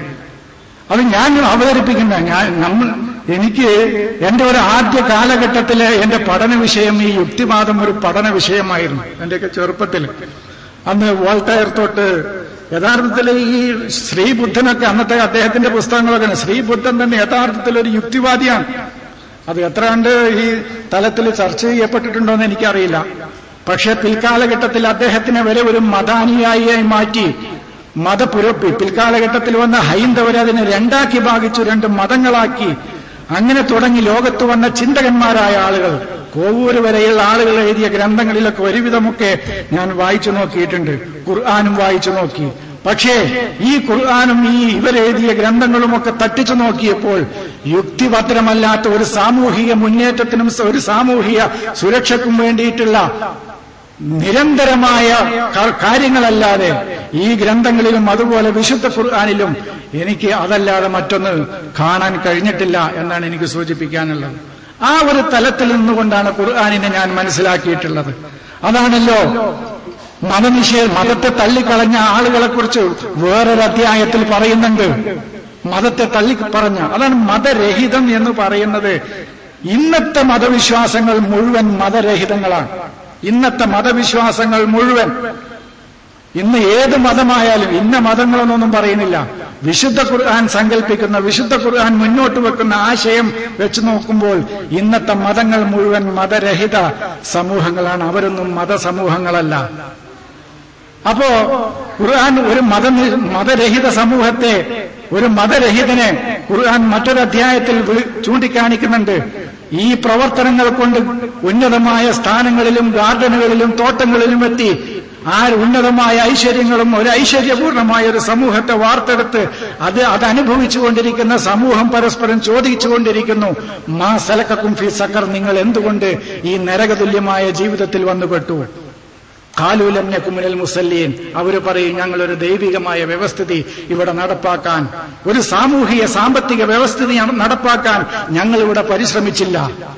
S1: അത് ഞാൻ അവതരിപ്പിക്കുന്ന ഞാൻ നമ്മൾ എനിക്ക് എന്റെ ഒരു ആദ്യ കാലഘട്ടത്തിലെ എന്റെ പഠന വിഷയം ഈ യുക്തിവാദം ഒരു പഠന വിഷയമായിരുന്നു എന്റെയൊക്കെ ചെറുപ്പത്തിൽ അന്ന് വോൾട്ടയർ തൊട്ട് യഥാർത്ഥത്തിൽ ഈ ശ്രീബുദ്ധനൊക്കെ അന്നത്തെ അദ്ദേഹത്തിന്റെ പുസ്തകങ്ങളൊക്കെ ശ്രീബുദ്ധൻ തന്നെ യഥാർത്ഥത്തിൽ ഒരു യുക്തിവാദിയാണ് അത് എത്ര കണ്ട് ഈ തലത്തിൽ ചർച്ച ചെയ്യപ്പെട്ടിട്ടുണ്ടോ എന്ന് എനിക്കറിയില്ല പക്ഷെ പിൽക്കാലഘട്ടത്തിൽ അദ്ദേഹത്തിനെ വരെ ഒരു മതാനുയായിയായി മാറ്റി മതപുരപ്പി പിൽക്കാലഘട്ടത്തിൽ വന്ന ഹൈന്ദവരെ അതിനെ രണ്ടാക്കി ഭാഗിച്ചു രണ്ട് മതങ്ങളാക്കി അങ്ങനെ തുടങ്ങി ലോകത്ത് വന്ന ചിന്തകന്മാരായ ആളുകൾ കോവൂര് വരെയുള്ള ആളുകൾ എഴുതിയ ഗ്രന്ഥങ്ങളിലൊക്കെ ഒരുവിധമൊക്കെ ഞാൻ വായിച്ചു നോക്കിയിട്ടുണ്ട് ഖുർആാനും വായിച്ചു നോക്കി പക്ഷേ ഈ ഖുർആാനും ഈ ഇവരെഴുതിയ ഗ്രന്ഥങ്ങളുമൊക്കെ തട്ടിച്ചു നോക്കിയപ്പോൾ യുക്തിഭദ്രമല്ലാത്ത ഒരു സാമൂഹിക മുന്നേറ്റത്തിനും ഒരു സാമൂഹിക സുരക്ഷയ്ക്കും വേണ്ടിയിട്ടുള്ള നിരന്തരമായ കാര്യങ്ങളല്ലാതെ ഈ ഗ്രന്ഥങ്ങളിലും അതുപോലെ വിശുദ്ധ ഖുർആാനിലും എനിക്ക് അതല്ലാതെ മറ്റൊന്ന് കാണാൻ കഴിഞ്ഞിട്ടില്ല എന്നാണ് എനിക്ക് സൂചിപ്പിക്കാനുള്ളത് ആ ഒരു തലത്തിൽ നിന്നുകൊണ്ടാണ് ഖുർആാനിനെ ഞാൻ മനസ്സിലാക്കിയിട്ടുള്ളത് അതാണല്ലോ മതനിഷേ മതത്തെ തള്ളിക്കളഞ്ഞ ആളുകളെക്കുറിച്ച് വേറൊരു അധ്യായത്തിൽ പറയുന്നുണ്ട് മതത്തെ തള്ളി പറഞ്ഞ അതാണ് മതരഹിതം എന്ന് പറയുന്നത് ഇന്നത്തെ മതവിശ്വാസങ്ങൾ മുഴുവൻ മതരഹിതങ്ങളാണ് ഇന്നത്തെ മതവിശ്വാസങ്ങൾ മുഴുവൻ ഇന്ന് ഏത് മതമായാലും ഇന്ന മതങ്ങളൊന്നും പറയുന്നില്ല വിശുദ്ധ ഖുർആൻ സങ്കല്പിക്കുന്ന വിശുദ്ധ ഖുർആൻ മുന്നോട്ട് വെക്കുന്ന ആശയം വെച്ച് നോക്കുമ്പോൾ ഇന്നത്തെ മതങ്ങൾ മുഴുവൻ മതരഹിത സമൂഹങ്ങളാണ് അവരൊന്നും മതസമൂഹങ്ങളല്ല അപ്പോ ഖുർആൻ ഒരു മത മതരഹിത സമൂഹത്തെ ഒരു മതരഹിതനെ ഖുർആൻ മറ്റൊരു അധ്യായത്തിൽ ചൂണ്ടിക്കാണിക്കുന്നുണ്ട് ഈ പ്രവർത്തനങ്ങൾ കൊണ്ട് ഉന്നതമായ സ്ഥാനങ്ങളിലും ഗാർഡനുകളിലും തോട്ടങ്ങളിലും എത്തി ആ ഉന്നതമായ ഐശ്വര്യങ്ങളും ഒരു ഐശ്വര്യപൂർണമായ ഒരു സമൂഹത്തെ വാർത്തെടുത്ത് അത് അത് അനുഭവിച്ചുകൊണ്ടിരിക്കുന്ന സമൂഹം പരസ്പരം ചോദിച്ചുകൊണ്ടിരിക്കുന്നു മാ സലക്കും ഫി സക്കർ നിങ്ങൾ എന്തുകൊണ്ട് ഈ നരകതുല്യമായ ജീവിതത്തിൽ വന്നുപെട്ടു കാലൂലമ്യ കുമിനൽ മുസല്ലീൻ അവർ പറയും ഞങ്ങളൊരു ദൈവികമായ വ്യവസ്ഥിതി ഇവിടെ നടപ്പാക്കാൻ ഒരു സാമൂഹിക സാമ്പത്തിക വ്യവസ്ഥിതി നടപ്പാക്കാൻ ഞങ്ങൾ ഇവിടെ പരിശ്രമിച്ചില്ല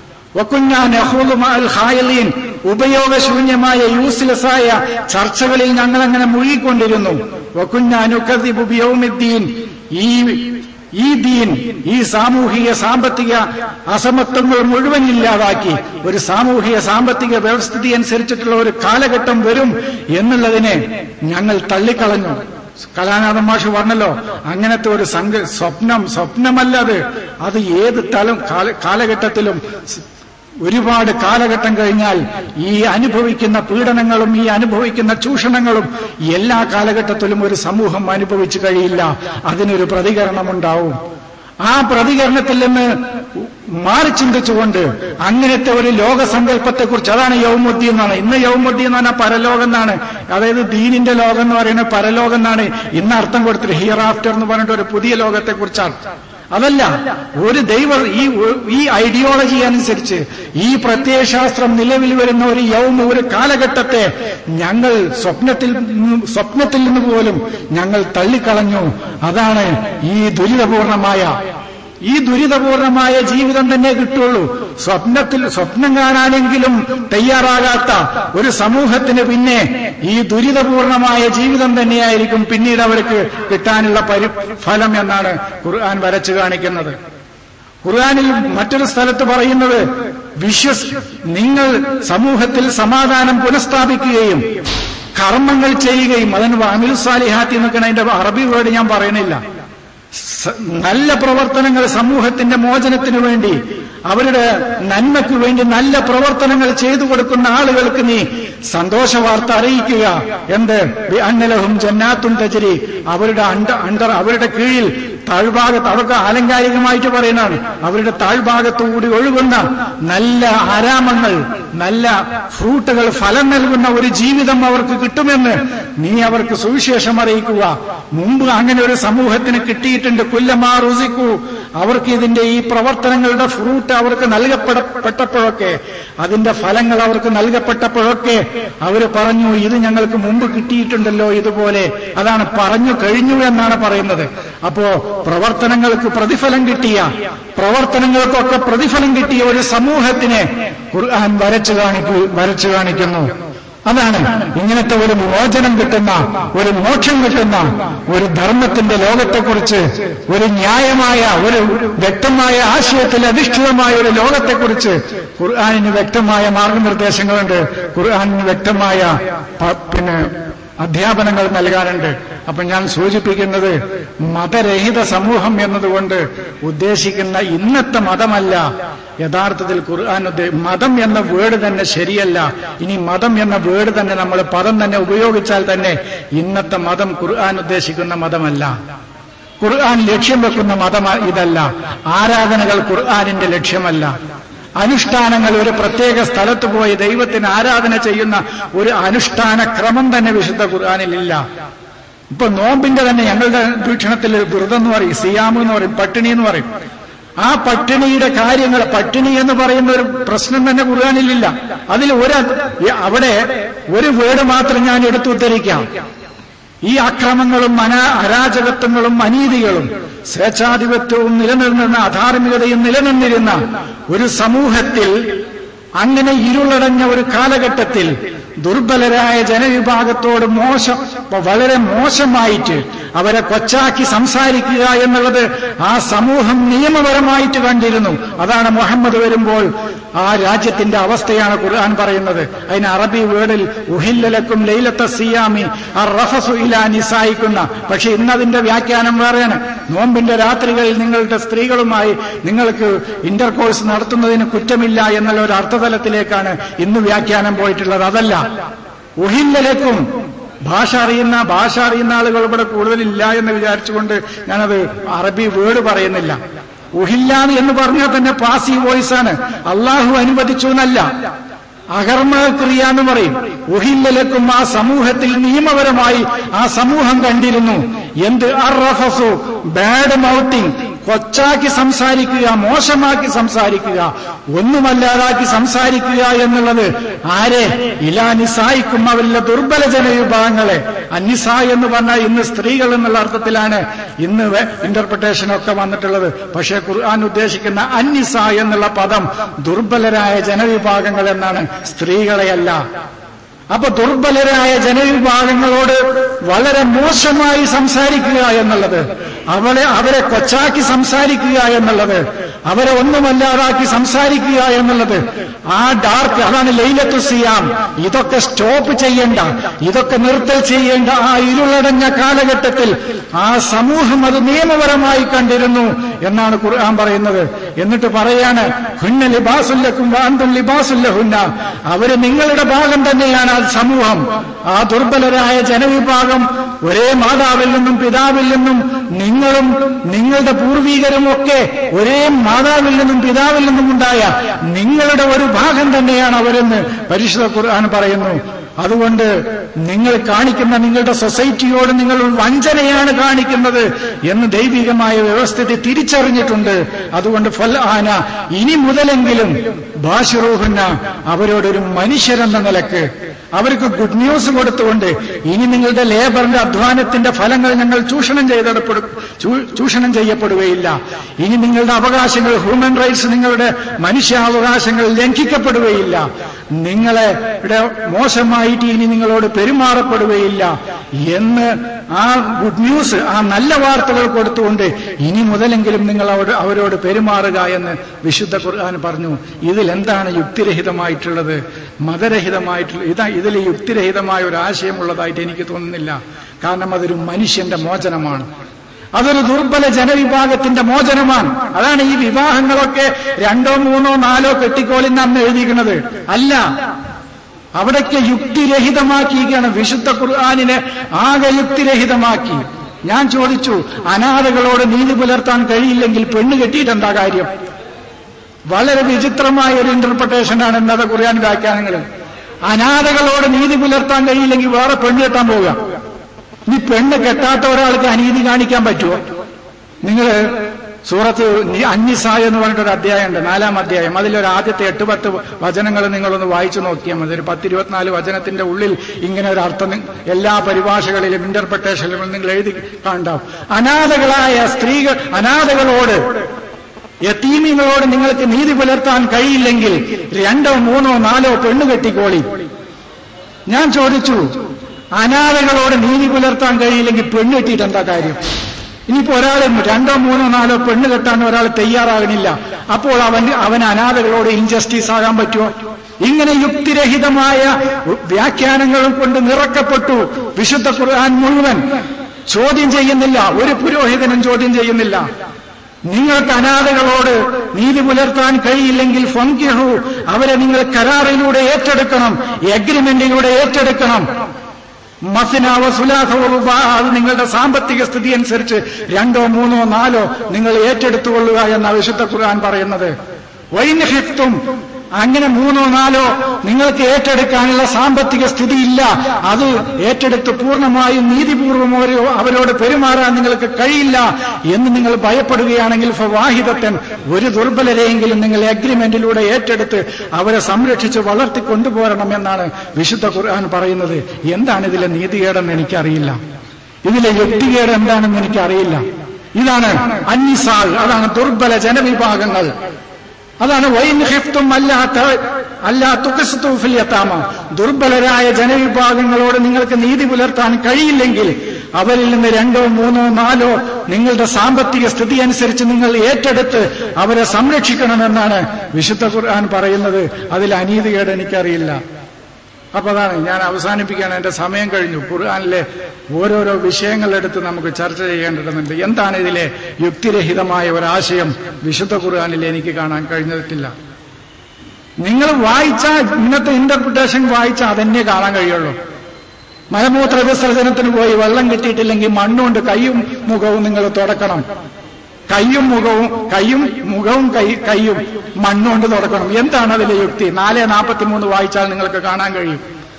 S1: ഹായലീൻ ഉപയോഗശൂന്യമായ യൂസ്ലെസ്സായ ചർച്ചകളിൽ ഞങ്ങൾ അങ്ങനെ മുഴുകിക്കൊണ്ടിരുന്നു വക്കുഞ്ഞാനുക്കതിബുബിയൗമിദ്ദീൻ ഈ ഈ ദീൻ ഈ സാമൂഹിക സാമ്പത്തിക അസമത്വങ്ങൾ മുഴുവൻ ഇല്ലാതാക്കി ഒരു സാമൂഹിക സാമ്പത്തിക വ്യവസ്ഥിതി അനുസരിച്ചിട്ടുള്ള ഒരു കാലഘട്ടം വരും എന്നുള്ളതിനെ ഞങ്ങൾ തള്ളിക്കളഞ്ഞു കലാനാഥൻ മാഷ് പറഞ്ഞല്ലോ അങ്ങനത്തെ ഒരു സംഘ സ്വപ്നം സ്വപ്നമല്ല അത് അത് ഏത് തലം കാലഘട്ടത്തിലും ഒരുപാട് കാലഘട്ടം കഴിഞ്ഞാൽ ഈ അനുഭവിക്കുന്ന പീഡനങ്ങളും ഈ അനുഭവിക്കുന്ന ചൂഷണങ്ങളും എല്ലാ കാലഘട്ടത്തിലും ഒരു സമൂഹം അനുഭവിച്ചു കഴിയില്ല അതിനൊരു പ്രതികരണമുണ്ടാവും ആ പ്രതികരണത്തിൽ നിന്ന് മാറി ചിന്തിച്ചുകൊണ്ട് അങ്ങനത്തെ ഒരു ലോകസങ്കല്പത്തെക്കുറിച്ച് അതാണ് യൗമുദ്ദീൻ എന്നാണ് ഇന്ന് യൗമുദ്ദീൻ എന്ന് പറഞ്ഞാൽ പരലോകം എന്നാണ് അതായത് ദീനിന്റെ ലോകം എന്ന് പറയുന്നത് പരലോകം എന്നാണ് ഇന്ന് അർത്ഥം കൊടുത്തിട്ട് ഹിയർ ആഫ്റ്റർ എന്ന് പറഞ്ഞിട്ട് ഒരു പുതിയ ലോകത്തെക്കുറിച്ചാണ് അതല്ല ഒരു ദൈവ ഈ ഈ ഐഡിയോളജി അനുസരിച്ച് ഈ പ്രത്യയശാസ്ത്രം നിലവിൽ വരുന്ന ഒരു യൗമ ഒരു കാലഘട്ടത്തെ ഞങ്ങൾ സ്വപ്നത്തിൽ നിന്ന് സ്വപ്നത്തിൽ നിന്ന് പോലും ഞങ്ങൾ തള്ളിക്കളഞ്ഞു അതാണ് ഈ ദുരിതപൂർണമായ ഈ ദുരിതപൂർണമായ ജീവിതം തന്നെ കിട്ടുള്ളൂ സ്വപ്നത്തിൽ സ്വപ്നം കാണാനെങ്കിലും തയ്യാറാകാത്ത ഒരു സമൂഹത്തിന് പിന്നെ ഈ ദുരിതപൂർണമായ ജീവിതം തന്നെയായിരിക്കും പിന്നീട് അവർക്ക് കിട്ടാനുള്ള പരി ഫലം എന്നാണ് ഖുർആൻ വരച്ചു കാണിക്കുന്നത് ഖുർആാനിൽ മറ്റൊരു സ്ഥലത്ത് പറയുന്നത് വിശ്വസ് നിങ്ങൾ സമൂഹത്തിൽ സമാധാനം പുനഃസ്ഥാപിക്കുകയും കർമ്മങ്ങൾ ചെയ്യുകയും അതിന് അമിൽ സാലിഹാത്തി എന്നൊക്കെയാണ് അതിന്റെ അറബി വേർഡ് ഞാൻ പറയണില്ല നല്ല പ്രവർത്തനങ്ങൾ സമൂഹത്തിന്റെ മോചനത്തിനു വേണ്ടി അവരുടെ നന്മയ്ക്ക് വേണ്ടി നല്ല പ്രവർത്തനങ്ങൾ ചെയ്തു കൊടുക്കുന്ന ആളുകൾക്ക് നീ സന്തോഷ വാർത്ത അറിയിക്കുക എന്ത് അന്നലഹും ജന്നാത്തും തജരി അവരുടെ അണ്ടർ അവരുടെ കീഴിൽ താഴ്ഭാഗത്ത് അതൊക്കെ ആലങ്കാരികമായിട്ട് പറയുന്നതാണ് അവരുടെ താഴ്ഭാഗത്തുകൂടി ഒഴുകുന്ന നല്ല ആരാമങ്ങൾ നല്ല ഫ്രൂട്ടുകൾ ഫലം നൽകുന്ന ഒരു ജീവിതം അവർക്ക് കിട്ടുമെന്ന് നീ അവർക്ക് സുവിശേഷം അറിയിക്കുക മുമ്പ് അങ്ങനെ ഒരു സമൂഹത്തിന് കിട്ടിയിട്ടുണ്ട് കുല്ലമാ റുസിക്കു അവർക്ക് ഇതിന്റെ ഈ പ്രവർത്തനങ്ങളുടെ ഫ്രൂട്ട് അവർക്ക് നൽകപ്പെടപ്പെട്ടപ്പോഴൊക്കെ അതിന്റെ ഫലങ്ങൾ അവർക്ക് നൽകപ്പെട്ടപ്പോഴൊക്കെ അവർ പറഞ്ഞു ഇത് ഞങ്ങൾക്ക് മുമ്പ് കിട്ടിയിട്ടുണ്ടല്ലോ ഇതുപോലെ അതാണ് പറഞ്ഞു കഴിഞ്ഞു എന്നാണ് പറയുന്നത് അപ്പോ പ്രവർത്തനങ്ങൾക്ക് പ്രതിഫലം കിട്ടിയ പ്രവർത്തനങ്ങൾക്കൊക്കെ പ്രതിഫലം കിട്ടിയ ഒരു സമൂഹത്തിനെ ഖുർആൻ വരച്ചു കാണിക്കു വരച്ചു കാണിക്കുന്നു അതാണ് ഇങ്ങനത്തെ ഒരു മോചനം കിട്ടുന്ന ഒരു മോക്ഷം കിട്ടുന്ന ഒരു ധർമ്മത്തിന്റെ ലോകത്തെക്കുറിച്ച് ഒരു ന്യായമായ ഒരു വ്യക്തമായ ആശയത്തിൽ അധിഷ്ഠിതമായ ഒരു ലോകത്തെക്കുറിച്ച് ഖുർആാനിന് വ്യക്തമായ മാർഗനിർദ്ദേശങ്ങളുണ്ട് ഖുർആാനിന് വ്യക്തമായ പിന്നെ അധ്യാപനങ്ങൾ നൽകാനുണ്ട് അപ്പൊ ഞാൻ സൂചിപ്പിക്കുന്നത് മതരഹിത സമൂഹം എന്നതുകൊണ്ട് ഉദ്ദേശിക്കുന്ന ഇന്നത്തെ മതമല്ല യഥാർത്ഥത്തിൽ ഖുർആൻ മതം എന്ന വേർഡ് തന്നെ ശരിയല്ല ഇനി മതം എന്ന വേർഡ് തന്നെ നമ്മൾ പദം തന്നെ ഉപയോഗിച്ചാൽ തന്നെ ഇന്നത്തെ മതം ഖുർആൻ ഉദ്ദേശിക്കുന്ന മതമല്ല ഖുർആൻ ലക്ഷ്യം വെക്കുന്ന മതം ഇതല്ല ആരാധനകൾ ഖുർആാനിന്റെ ലക്ഷ്യമല്ല അനുഷ്ഠാനങ്ങൾ ഒരു പ്രത്യേക സ്ഥലത്ത് പോയി ദൈവത്തിന് ആരാധന ചെയ്യുന്ന ഒരു അനുഷ്ഠാന ക്രമം തന്നെ വിശുദ്ധ ഖുർആാനിലില്ല ഇപ്പൊ നോമ്പിന്റെ തന്നെ ഞങ്ങളുടെ വീക്ഷണത്തിൽ വ്രതം എന്ന് പറയും സിയാമ് എന്ന് പറയും പട്ടിണി എന്ന് പറയും ആ പട്ടിണിയുടെ കാര്യങ്ങൾ പട്ടിണി എന്ന് പറയുന്ന ഒരു പ്രശ്നം തന്നെ ഖുർആാനിലില്ല അതിൽ ഒരു അവിടെ ഒരു വേർഡ് മാത്രം ഞാൻ എടുത്തുദ്ധരിക്കാം ഈ അക്രമങ്ങളും അന അരാജകത്വങ്ങളും അനീതികളും സ്വേച്ഛാധിപത്യവും നിലനിന്നിരുന്ന അധാർമികതയും നിലനിന്നിരുന്ന ഒരു സമൂഹത്തിൽ അങ്ങനെ ഇരുളടഞ്ഞ ഒരു കാലഘട്ടത്തിൽ ദുർബലരായ ജനവിഭാഗത്തോട് മോശം വളരെ മോശമായിട്ട് അവരെ കൊച്ചാക്കി സംസാരിക്കുക എന്നുള്ളത് ആ സമൂഹം നിയമപരമായിട്ട് കണ്ടിരുന്നു അതാണ് മുഹമ്മദ് വരുമ്പോൾ ആ രാജ്യത്തിന്റെ അവസ്ഥയാണ് ഖുർആൻ പറയുന്നത് അതിന് അറബി വേർഡിൽ ഉഹില്ലലക്കും ലൈലത്ത സിയാമി ആ റഫസു ഇലാ നിസായിക്കുന്ന പക്ഷെ ഇന്നതിന്റെ വ്യാഖ്യാനം വേറെയാണ് നോമ്പിന്റെ രാത്രികളിൽ നിങ്ങളുടെ സ്ത്രീകളുമായി നിങ്ങൾക്ക് ഇന്റർകോഴ്സ് നടത്തുന്നതിന് കുറ്റമില്ല എന്നുള്ള ഒരു അർത്ഥതലത്തിലേക്കാണ് ഇന്ന് വ്യാഖ്യാനം പോയിട്ടുള്ളത് അതല്ല ഉഹില്ലലക്കും ഭാഷ അറിയുന്ന ഭാഷ അറിയുന്ന ആളുകൾ ഇവിടെ കൂടുതലില്ല എന്ന് വിചാരിച്ചുകൊണ്ട് ഞാനത് അറബി വേർഡ് പറയുന്നില്ല ഉഹില്ലാന്ന് എന്ന് പറഞ്ഞാൽ തന്നെ പാസീവ് വോയിസ് ആണ് അള്ളാഹു അനുവദിച്ചു എന്നല്ല അകർമ്മ ക്രിയ എന്ന് പറയും ഉഹില്ലലക്കും ആ സമൂഹത്തിൽ നിയമപരമായി ആ സമൂഹം കണ്ടിരുന്നു എന്ത് അറഫസു ബാഡ് മൗട്ടിംഗ് കൊച്ചാക്കി സംസാരിക്കുക മോശമാക്കി സംസാരിക്കുക ഒന്നുമല്ലാതാക്കി സംസാരിക്കുക എന്നുള്ളത് ആരെ ഇലാ നിസായിക്കും അവരിലെ ദുർബല ജനവിഭാഗങ്ങളെ അന്നിസ എന്ന് പറഞ്ഞാൽ ഇന്ന് സ്ത്രീകൾ എന്നുള്ള അർത്ഥത്തിലാണ് ഇന്ന് ഇന്റർപ്രിട്ടേഷനൊക്കെ വന്നിട്ടുള്ളത് പക്ഷേ ഖുർആൻ ഉദ്ദേശിക്കുന്ന അന്നിസ എന്നുള്ള പദം ദുർബലരായ ജനവിഭാഗങ്ങൾ എന്നാണ് സ്ത്രീകളെയല്ല അപ്പൊ ദുർബലരായ ജനവിഭാഗങ്ങളോട് വളരെ മോശമായി സംസാരിക്കുക എന്നുള്ളത് അവളെ അവരെ കൊച്ചാക്കി സംസാരിക്കുക എന്നുള്ളത് അവരെ ഒന്നുമല്ലാതാക്കി സംസാരിക്കുക എന്നുള്ളത് ആ ഡാർക്ക് അതാണ് ലൈലത്തു സിയാം ഇതൊക്കെ സ്റ്റോപ്പ് ചെയ്യേണ്ട ഇതൊക്കെ നിർത്തൽ ചെയ്യേണ്ട ആ ഇരുളടഞ്ഞ കാലഘട്ടത്തിൽ ആ സമൂഹം അത് നിയമപരമായി കണ്ടിരുന്നു എന്നാണ് ഖുർആൻ പറയുന്നത് എന്നിട്ട് പറയാണ് ഹുന്ന ലിബാസുല്ലക്കും വാന്തും ലിബാസുല്ലഹുന്ന അവര് നിങ്ങളുടെ ഭാഗം തന്നെയാണ് സമൂഹം ആ ദുർബലരായ ജനവിഭാഗം ഒരേ മാതാവിൽ നിന്നും പിതാവിൽ നിന്നും നിങ്ങളും നിങ്ങളുടെ പൂർവീകരും ഒക്കെ ഒരേ മാതാവിൽ നിന്നും പിതാവിൽ നിന്നും ഉണ്ടായ നിങ്ങളുടെ ഒരു ഭാഗം തന്നെയാണ് അവരെന്ന് പരിശുദ്ധ ഖുർആൻ പറയുന്നു അതുകൊണ്ട് നിങ്ങൾ കാണിക്കുന്ന നിങ്ങളുടെ സൊസൈറ്റിയോട് നിങ്ങൾ വഞ്ചനയാണ് കാണിക്കുന്നത് എന്ന് ദൈവികമായ വ്യവസ്ഥിതി തിരിച്ചറിഞ്ഞിട്ടുണ്ട് അതുകൊണ്ട് ഫൽ ആന ഇനി മുതലെങ്കിലും ബാഷിറൂഹുന്ന അവരോടൊരു മനുഷ്യരെന്ന നിലക്ക് അവർക്ക് ഗുഡ് ന്യൂസ് കൊടുത്തുകൊണ്ട് ഇനി നിങ്ങളുടെ ലേബറിന്റെ അധ്വാനത്തിന്റെ ഫലങ്ങൾ ഞങ്ങൾ ചൂഷണം ചെയ്തെടുപ്പെടും ചൂഷണം ചെയ്യപ്പെടുകയില്ല ഇനി നിങ്ങളുടെ അവകാശങ്ങൾ ഹ്യൂമൻ റൈറ്റ്സ് നിങ്ങളുടെ മനുഷ്യാവകാശങ്ങൾ ലംഘിക്കപ്പെടുകയില്ല നിങ്ങളെ മോശമായിട്ട് ഇനി നിങ്ങളോട് പെരുമാറപ്പെടുകയില്ല എന്ന് ആ ഗുഡ് ന്യൂസ് ആ നല്ല വാർത്തകൾ കൊടുത്തുകൊണ്ട് ഇനി മുതലെങ്കിലും നിങ്ങൾ അവരോട് അവരോട് പെരുമാറുക എന്ന് വിശുദ്ധ ഖുർആൻ പറഞ്ഞു ഇതിൽ എന്താണ് യുക്തിരഹിതമായിട്ടുള്ളത് മതരഹിതമായിട്ടുള്ള ഇതാ ഇതിൽ യുക്തിരഹിതമായ ഒരു ആശയമുള്ളതായിട്ട് എനിക്ക് തോന്നുന്നില്ല കാരണം അതൊരു മനുഷ്യന്റെ മോചനമാണ് അതൊരു ദുർബല ജനവിഭാഗത്തിന്റെ മോചനമാണ് അതാണ് ഈ വിവാഹങ്ങളൊക്കെ രണ്ടോ മൂന്നോ നാലോ കെട്ടിക്കോളിന്ന് അന്ന് എഴുതിയിരിക്കുന്നത് അല്ല അവിടേക്ക് യുക്തിരഹിതമാക്കിയിരിക്കുകയാണ് വിശുദ്ധ ഖുർആാനിനെ ആകെ യുക്തിരഹിതമാക്കി ഞാൻ ചോദിച്ചു അനാഥകളോട് നീതി പുലർത്താൻ കഴിയില്ലെങ്കിൽ പെണ്ണ് കെട്ടിയിട്ട് എന്താ കാര്യം വളരെ വിചിത്രമായ ഒരു ഇന്റർപ്രിട്ടേഷനാണ് ഇന്നത്തെ ഖുർആൻ വ്യാഖ്യാനങ്ങളിൽ അനാഥകളോട് നീതി പുലർത്താൻ കഴിയില്ലെങ്കിൽ വേറെ പെണ്ണ് കെട്ടാൻ പോവുക ഇനി പെണ്ണ് കെട്ടാത്ത ഒരാൾക്ക് അനീതി കാണിക്കാൻ പറ്റുമോ നിങ്ങൾ സൂറത്ത് അന്നിസായ എന്ന് പറഞ്ഞിട്ടൊരു അധ്യായമുണ്ട് നാലാം അധ്യായം അതിലൊരു ആദ്യത്തെ എട്ട് പത്ത് വചനങ്ങൾ നിങ്ങളൊന്ന് വായിച്ചു നോക്കിയാൽ മതി ഒരു പത്തിരുപത്തിനാല് വചനത്തിന്റെ ഉള്ളിൽ ഇങ്ങനെ ഒരു അർത്ഥം എല്ലാ പരിഭാഷകളിലും ഇന്റർപ്രിട്ടേഷനിലും നിങ്ങൾ എഴുതി കാണാം അനാഥകളായ സ്ത്രീകൾ അനാഥകളോട് യത്തീമിങ്ങളോട് നിങ്ങൾക്ക് നീതി പുലർത്താൻ കഴിയില്ലെങ്കിൽ രണ്ടോ മൂന്നോ നാലോ പെണ്ണു കെട്ടിക്കോളി ഞാൻ ചോദിച്ചു അനാഥകളോട് നീതി പുലർത്താൻ കഴിയില്ലെങ്കിൽ പെണ്ണ് കെട്ടിയിട്ട് എന്താ കാര്യം ഇനിയിപ്പോ ഒരാൾ രണ്ടോ മൂന്നോ നാലോ പെണ്ണ് കെട്ടാൻ ഒരാൾ തയ്യാറാകണില്ല അപ്പോൾ അവൻ അവൻ അനാഥകളോട് ഇൻജസ്റ്റിസ് ആകാൻ പറ്റുമോ ഇങ്ങനെ യുക്തിരഹിതമായ വ്യാഖ്യാനങ്ങളും കൊണ്ട് നിറക്കപ്പെട്ടു വിശുദ്ധ ഖുർആൻ മുഴുവൻ ചോദ്യം ചെയ്യുന്നില്ല ഒരു പുരോഹിതനും ചോദ്യം ചെയ്യുന്നില്ല നിങ്ങൾക്ക് അനാഥകളോട് നീതി പുലർത്താൻ കഴിയില്ലെങ്കിൽ ഫങ്കിഹു അവരെ നിങ്ങൾ കരാറിലൂടെ ഏറ്റെടുക്കണം എഗ്രിമെന്റിലൂടെ ഏറ്റെടുക്കണം മസിനാവ സുലാഹവറുബ അത് നിങ്ങളുടെ സാമ്പത്തിക സ്ഥിതി അനുസരിച്ച് രണ്ടോ മൂന്നോ നാലോ നിങ്ങൾ ഏറ്റെടുത്തുകൊള്ളുക എന്ന വിശുദ്ധ ഖുർആൻ പറയുന്നത് വൈനഹിത്തും അങ്ങനെ മൂന്നോ നാലോ നിങ്ങൾക്ക് ഏറ്റെടുക്കാനുള്ള സാമ്പത്തിക സ്ഥിതിയില്ല അത് ഏറ്റെടുത്ത് പൂർണ്ണമായും നീതിപൂർവം അവരോട് പെരുമാറാൻ നിങ്ങൾക്ക് കഴിയില്ല എന്ന് നിങ്ങൾ ഭയപ്പെടുകയാണെങ്കിൽ വാഹിദത്തൻ ഒരു ദുർബലരെയെങ്കിലും നിങ്ങൾ അഗ്രിമെന്റിലൂടെ ഏറ്റെടുത്ത് അവരെ സംരക്ഷിച്ച് വളർത്തി കൊണ്ടുപോരണം എന്നാണ് വിശുദ്ധ ഖുർആൻ പറയുന്നത് എന്താണ് ഇതിലെ നീതികേടെന്ന് എനിക്കറിയില്ല ഇതിലെ യുക്തികേട് എന്താണെന്ന് എനിക്കറിയില്ല ഇതാണ് അന്നിസാൾ അതാണ് ദുർബല ജനവിഭാഗങ്ങൾ അതാണ് വൈൻ ഹിഫ്തും അല്ലാത്ത അല്ലാത്തുക്കസ്തൂഫിലിയത്താമ ദുർബലരായ ജനവിഭാഗങ്ങളോട് നിങ്ങൾക്ക് നീതി പുലർത്താൻ കഴിയില്ലെങ്കിൽ അവരിൽ നിന്ന് രണ്ടോ മൂന്നോ നാലോ നിങ്ങളുടെ സാമ്പത്തിക സ്ഥിതി അനുസരിച്ച് നിങ്ങൾ ഏറ്റെടുത്ത് അവരെ സംരക്ഷിക്കണമെന്നാണ് വിശുദ്ധ ഖുർആൻ പറയുന്നത് അതിൽ അനീതികേട് എനിക്കറിയില്ല അപ്പൊ അതാണ് ഞാൻ അവസാനിപ്പിക്കാൻ എന്റെ സമയം കഴിഞ്ഞു ഖുർആാനിലെ ഓരോരോ വിഷയങ്ങളെടുത്ത് നമുക്ക് ചർച്ച ചെയ്യേണ്ടതുണ്ട് എന്താണ് ഇതിലെ യുക്തിരഹിതമായ ഒരാശയം വിശുദ്ധ ഖുർആാനിൽ എനിക്ക് കാണാൻ കഴിഞ്ഞിട്ടില്ല നിങ്ങൾ വായിച്ച ഇന്നത്തെ ഇന്റർപ്രിട്ടേഷൻ വായിച്ച അതന്നെ കാണാൻ കഴിയുള്ളൂ മലമൂത്ര വിസർജനത്തിന് പോയി വെള്ളം കിട്ടിയിട്ടില്ലെങ്കിൽ മണ്ണുകൊണ്ട് കൈയും മുഖവും നിങ്ങൾ തുടക്കണം കൈയും മുഖവും കൈയും മുഖവും കൈ കൈയും മണ്ണുകൊണ്ട് തുടക്കണം എന്താണ് അതിലെ യുക്തി നാല് നാൽപ്പത്തിമൂന്ന് വായിച്ചാൽ നിങ്ങൾക്ക് കാണാൻ കഴിയും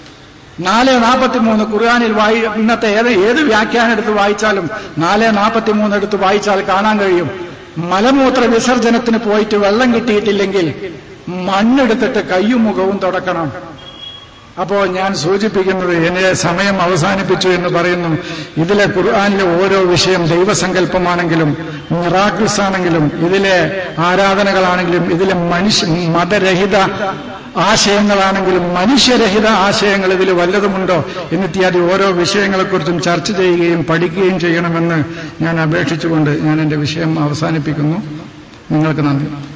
S1: നാല് നാൽപ്പത്തിമൂന്ന് ഖുർആാനിൽ വായി ഇന്നത്തെ ഏത് ഏത് വ്യാഖ്യാനം എടുത്ത് വായിച്ചാലും നാല് നാൽപ്പത്തിമൂന്ന് എടുത്ത് വായിച്ചാൽ കാണാൻ കഴിയും മലമൂത്ര വിസർജനത്തിന് പോയിട്ട് വെള്ളം കിട്ടിയിട്ടില്ലെങ്കിൽ മണ്ണെടുത്തിട്ട് കയ്യും മുഖവും തുടക്കണം അപ്പോ ഞാൻ സൂചിപ്പിക്കുന്നത് എന്നെ സമയം അവസാനിപ്പിച്ചു എന്ന് പറയുന്നു ഇതിലെ ഖുർആാനിലെ ഓരോ വിഷയം ദൈവസങ്കല്പമാണെങ്കിലും മിറാക്കിൾസ് ആണെങ്കിലും ഇതിലെ ആരാധനകളാണെങ്കിലും ഇതിലെ മനുഷ്യ മതരഹിത ആശയങ്ങളാണെങ്കിലും മനുഷ്യരഹിത ആശയങ്ങൾ ഇതിൽ വല്ലതുമുണ്ടോ എന്നിത്യാദി ഓരോ വിഷയങ്ങളെക്കുറിച്ചും ചർച്ച ചെയ്യുകയും പഠിക്കുകയും ചെയ്യണമെന്ന് ഞാൻ അപേക്ഷിച്ചുകൊണ്ട് ഞാൻ എന്റെ വിഷയം അവസാനിപ്പിക്കുന്നു നിങ്ങൾക്ക് നന്ദി